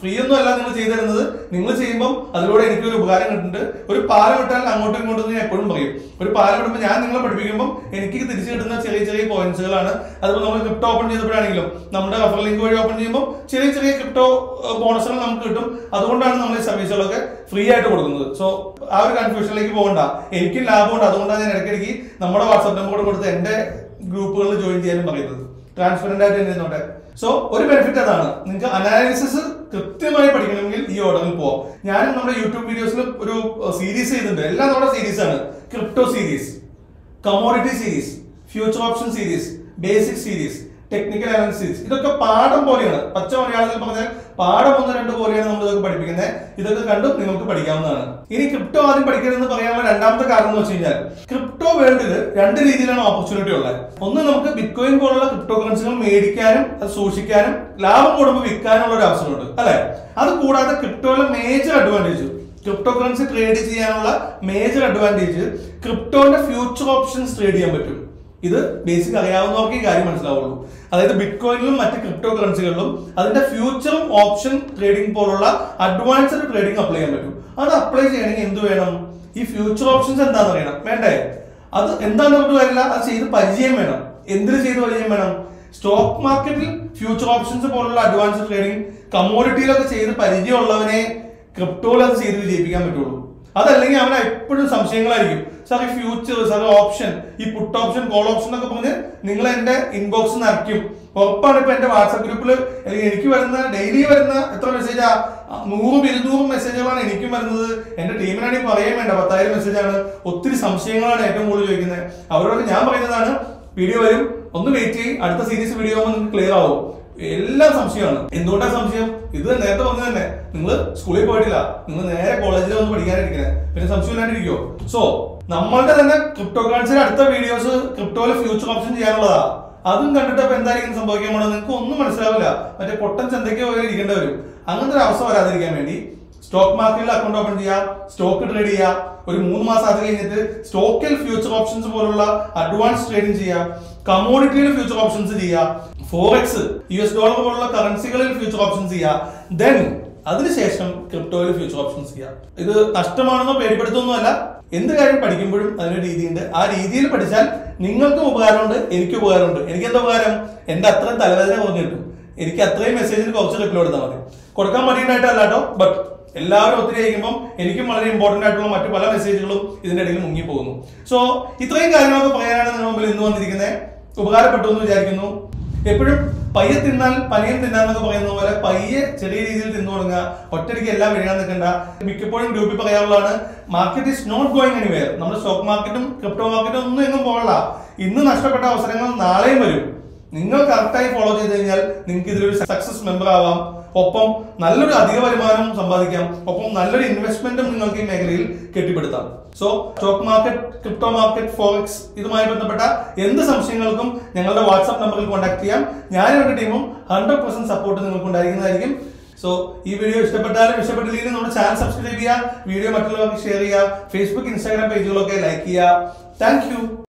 ഫ്രീ ഒന്നും അല്ല നിങ്ങൾ ചെയ്തു തരുന്നത് നിങ്ങൾ ചെയ്യുമ്പോൾ അതിലൂടെ എനിക്ക് ഒരു ഉപകാരം കിട്ടുന്നുണ്ട് ഒരു പാലം ഇട്ടാൽ അങ്ങോട്ടും ഇങ്ങോട്ടും ഞാൻ എപ്പോഴും പറയും ഒരു പാലം ഇടുമ്പോൾ ഞാൻ നിങ്ങളെ പഠിപ്പിക്കുമ്പോൾ എനിക്ക് തിരിച്ചു കിട്ടുന്ന ചെറിയ ചെറിയ പോയിന്റ്സുകളാണ് അതുപോലെ നമ്മൾ ക്രിപ്റ്റോ ഓപ്പൺ ചെയ്തപ്പോഴാണെങ്കിലും നമ്മുടെ റഫർ ലിങ്ക് വഴി ഓപ്പൺ ചെയ്യുമ്പോൾ ചെറിയ ചെറിയ ക്രിപ്റ്റോ ബോണസുകൾ നമുക്ക് കിട്ടും അതുകൊണ്ടാണ് നമ്മൾ ഈ സർവീസുകളൊക്കെ ഫ്രീ ആയിട്ട് കൊടുക്കുന്നത് സോ ആ ഒരു കൺഫ്യൂഷനിലേക്ക് പോകണ്ട എനിക്കും ലാഭമുണ്ട് അതുകൊണ്ടാണ് ഞാൻ ഇടയ്ക്കിടയ്ക്ക് നമ്മുടെ വാട്സ്ആപ്പ് നമ്പർ കൊടുത്ത് എന്റെ ഗ്രൂപ്പുകളിൽ ജോയിൻ ചെയ്യാനും പറയുന്നത് ട്രാൻസ്പെറന്റ് ആയിട്ട് ഇരുന്നോട്ടെ സോ ഒരു ബെനിഫിറ്റ് അതാണ് നിങ്ങൾക്ക് അനാലിസിസ് കൃത്യമായി പഠിക്കണമെങ്കിൽ ഈ ഓർഡറിൽ പോവാം ഞാനും നമ്മുടെ യൂട്യൂബ് വീഡിയോസിൽ ഒരു സീരീസ് ചെയ്തിട്ടുണ്ട് എല്ലാം നമ്മുടെ സീരീസ് ആണ് crypto series commodity series future option series basic series technical analysis ഇതൊക്കെ പാഠം പോലെയാണ് പച്ച മലയാളത്തിൽ പറഞ്ഞാൽ പാഠം ഒന്ന് രണ്ട് പോലെയാണ് നമ്മൾ ഇതൊക്കെ പഠിപ്പിക്കുന്നത് ഇതൊക്കെ കണ്ടു നിങ്ങൾക്ക് പഠിക്കാവുന്നതാണ് ഇനി ക്രിപ്റ്റോ ആദ്യം പഠിക്കരുതെന്ന് പറയാനുള്ള രണ്ടാമത്തെ കാരണം എന്ന് വെച്ച് കഴിഞ്ഞാൽ ക്രിപ്റ്റോ വേൾഡിൽ രണ്ട് രീതിയിലാണ് ഓപ്പർച്യൂണിറ്റി ഉള്ളത് ഒന്ന് നമുക്ക് ബിറ്റ്കോയിൻ പോലുള്ള ക്രിപ്റ്റോ കറൻസികൾ മേടിക്കാനും അത് സൂക്ഷിക്കാനും ലാഭം കൂടുമ്പോൾ വിൽക്കാനുള്ള ഒരു അവസരമുണ്ട് അല്ലെ അത് കൂടാതെ ക്രിപ്റ്റോയിലെ major advantage crypto currency trade ചെയ്യാനുള്ള മേജർ അഡ്വാൻറ്റേജ് ക്രിപ്റ്റോന്റെ ഫ്യൂച്ചർ ഓപ്ഷൻസ് ട്രേഡ് ചെയ്യാൻ പറ്റും ഇത് ബേസിക് അറിയാവുന്നവർക്ക് ഈ കാര്യം മനസ്സിലാവുള്ളൂ അതായത് ബിറ്റ്കോയിനിലും മറ്റ് ക്രിപ്റ്റോ കറൻസികളിലും അതിന്റെ ഫ്യൂച്ചറും ഓപ്ഷൻ ട്രേഡിംഗ് പോലുള്ള അഡ്വാൻസ്ഡ് ട്രേഡിംഗ് അപ്ലൈ ചെയ്യാൻ പറ്റും അത് അപ്ലൈ ചെയ്യണമെങ്കിൽ എന്ത് വേണം ഈ ഫ്യൂച്ചർ ഓപ്ഷൻസ് എന്താണെന്ന് അറിയണം വേണ്ടേ അത് എന്താണെന്ന് പറഞ്ഞിട്ട് വരില്ല അത് ചെയ്ത് പരിചയം വേണം എന്തിന് ചെയ്ത് പരിചയം വേണം സ്റ്റോക്ക് മാർക്കറ്റിൽ ഫ്യൂച്ചർ ഓപ്ഷൻസ് പോലുള്ള അഡ്വാൻസ്ഡ് ട്രേഡിംഗ് കമ്മോഡിറ്റിയിലൊക്കെ ചെയ്ത് പരിചയമുള്ളവനെ ക്രിപ്റ്റോയിൽ അത് ചെയ്ത് വിജയിപ്പിക്കാൻ പറ്റുള്ളൂ അതല്ലെങ്കിൽ അവൻ എപ്പോഴും സംശയങ്ങളായിരിക്കും സാർ ഈ ഫ്യൂച്ചർ സാർ ഓപ്ഷൻ ഈ പുട്ട് ഓപ്ഷൻ കോൾ ഓപ്ഷൻ എന്നൊക്കെ പറഞ്ഞ് നിങ്ങൾ എന്റെ ഇൻബോക്സ് നിറയ്ക്കും ഉറപ്പാണ് ഇപ്പൊ എന്റെ വാട്സാപ്പ് ഗ്രൂപ്പിൽ അല്ലെങ്കിൽ എനിക്ക് വരുന്ന ഡെയിലി വരുന്ന എത്ര മെസ്സേജാ നൂറും ഇരുന്നൂറും മെസ്സേജുകളാണ് എനിക്കും വരുന്നത് എന്റെ ടീമിനാണെങ്കിൽ പറയാൻ വേണ്ട പത്തായിരം മെസ്സേജാണ് ഒത്തിരി സംശയങ്ങളാണ് ഏറ്റവും കൂടുതൽ ചോദിക്കുന്നത് അവരോട് ഞാൻ പറയുന്നതാണ് വീഡിയോ വരും ഒന്ന് വെയിറ്റ് ചെയ്യും അടുത്ത സീരീസ് വീഡിയോ ആകുമ്പോൾ നിങ്ങൾക്ക് ക്ലിയർ ആവും എല്ലാം സംശയമാണ് എന്തുകൊണ്ടാണ് സംശയം ഇത് നേരത്തെ പറഞ്ഞു തന്നെ നിങ്ങൾ സ്കൂളിൽ പോയിട്ടില്ല നിങ്ങൾ നേരെ കോളേജിൽ വന്ന് പഠിക്കാനിരിക്കുന്നത് പിന്നെ സംശയമില്ലാണ്ടിരിക്കോ സോ നമ്മളുടെ തന്നെ ക്രിപ്റ്റോ കറൻസിയുടെ അടുത്ത വീഡിയോസ് ക്രിപ്റ്റോയിലെ ഫ്യൂച്ചർ ഓപ്ഷൻ ചെയ്യാനുള്ളതാ അതും കണ്ടിട്ട് അപ്പൊ എന്തായിരിക്കും സംഭവിക്കാൻ പോണത് നിങ്ങൾക്ക് ഒന്നും മനസ്സിലാവില്ല മറ്റേ പൊട്ടൻ ചന്തയ്ക്ക് പോലെ ഇരിക്കേണ്ടി വരും അങ്ങനത്തെ ഒരു അവസ്ഥ വരാതിരിക്കാൻ വേണ്ടി സ്റ്റോക്ക് മാർക്കറ്റിൽ അക്കൗണ്ട് ഓപ്പൺ ചെയ്യുക സ്റ്റോക്ക് ട്രേഡ് ചെയ്യുക ഒരു മൂന്ന് മാസം അത് കഴിഞ്ഞിട്ട് സ്റ്റോക്കിൽ ഫ്യൂച്ചർ ഓപ്ഷൻസ് പോലുള്ള അഡ്വാൻസ് ട്രേഡിംഗ് ചെയ്യുക കമോഡിറ്റിയിൽ ഫ്യൂച്ചർ ഓപ്ഷൻസ് ചെയ്യുക ഫോറക്സ് യു എസ് ഡോളർ പോലുള്ള കറൻസികളിൽ ഫ്യൂച്ചർ ഓപ്ഷൻസ് ചെയ്യുക ദെൻ അതിനുശേഷം ക്രിപ്റ്റോയിൽ ഫ്യൂച്ചർ ഓപ്ഷൻസ് ചെയ്യാം ഇത് നഷ്ടമാണെന്നോ പേടിപ്പെടുത്തൊന്നുമല്ല എന്ത് കാര്യം പഠിക്കുമ്പോഴും അതിനൊരു രീതിയുണ്ട് ആ രീതിയിൽ പഠിച്ചാൽ നിങ്ങൾക്കും ഉപകാരമുണ്ട് എനിക്കും ഉപകാരമുണ്ട് എനിക്ക് എന്താ ഉപകാരം എന്റെ അത്രയും തലവേദന കുറഞ്ഞു കിട്ടും എനിക്ക് അത്രയും മെസ്സേജിന് കുറച്ച് റിപ്ലൈ കൊടുത്താൽ മതി കൊടുക്കാൻ മടിയുണ്ടായിട്ടല്ല കേട്ടോ ബട്ട് എല്ലാവരും ഒത്തിരി അയക്കുമ്പോൾ എനിക്കും വളരെ ഇമ്പോർട്ടന്റ് ആയിട്ടുള്ള മറ്റു പല മെസ്സേജുകളും ഇതിന്റെ ഇടയിൽ മുങ്ങി പോകുന്നു സോ ഇത്രയും കാര്യങ്ങളൊക്കെ പറയാനാണ് നിങ്ങൾ മുമ്പിൽ ഇന്ന് വന്നിരിക്കുന്നത് ഉപകാരപ്പെട്ടു എന്ന് വിചാരിക്കുന്നു എപ്പോഴും പയ്യെ തിന്നാൽ പനിയും തിന്നാന്നൊക്കെ പറയുന്ന പോലെ പയ്യെ ചെറിയ രീതിയിൽ തിന്നു തുടങ്ങുക ഒറ്റയ്ക്ക് എല്ലാം വീഴാൻ നിൽക്കണ്ട മിക്കപ്പോഴും ഗ്രൂപ്പിൽ പറയാനുള്ളതാണ് market is not going anywhere നമ്മുടെ സ്റ്റോക്ക് മാർക്കറ്റും ക്രിപ്റ്റോ മാർക്കറ്റും ഒന്നും എങ്ങും പോകണ്ട ഇന്ന് നഷ്ടപ്പെട്ട അവസരങ്ങൾ നാളെയും വരും നിങ്ങൾ കറക്റ്റായി ഫോളോ ചെയ്ത് കഴിഞ്ഞാൽ നിങ്ങൾക്ക് ഇതിലൊരു സക്സസ് മെമ്പർ ആവാം ഒപ്പം നല്ലൊരു അധിക വരുമാനം സമ്പാദിക്കാം ഒപ്പം നല്ലൊരു ഇൻവെസ്റ്റ്മെന്റും നിങ്ങൾക്ക് ഈ മേഖലയിൽ കെട്ടിപ്പടുത്താം so stock market crypto market forex ഇതുമായി ബന്ധപ്പെട്ട എന്ത് സംശയങ്ങൾക്കും ഞങ്ങളുടെ വാട്സ്ആപ്പ് നമ്പറിൽ കോൺടാക്ട് ചെയ്യാം ഞാനും എന്റെ ടീമും ഹൺഡ്രഡ് പെർസെന്റ് സപ്പോർട്ട് നിങ്ങൾക്ക് ഉണ്ടായിരിക്കുന്നതായിരിക്കും സോ ഈ വീഡിയോ ഇഷ്ടപ്പെട്ടാലും ഇഷ്ടപ്പെട്ടില്ലെങ്കിൽ നമ്മുടെ ചാനൽ സബ്സ്ക്രൈബ് ചെയ്യുക വീഡിയോ മറ്റുള്ളവർക്ക് ഷെയർ ചെയ്യുക ഫേസ്ബുക്ക് ഇൻസ്റ്റാഗ്രാം പേജുകളൊക്കെ ലൈക്ക് ചെയ്യുക താങ്ക്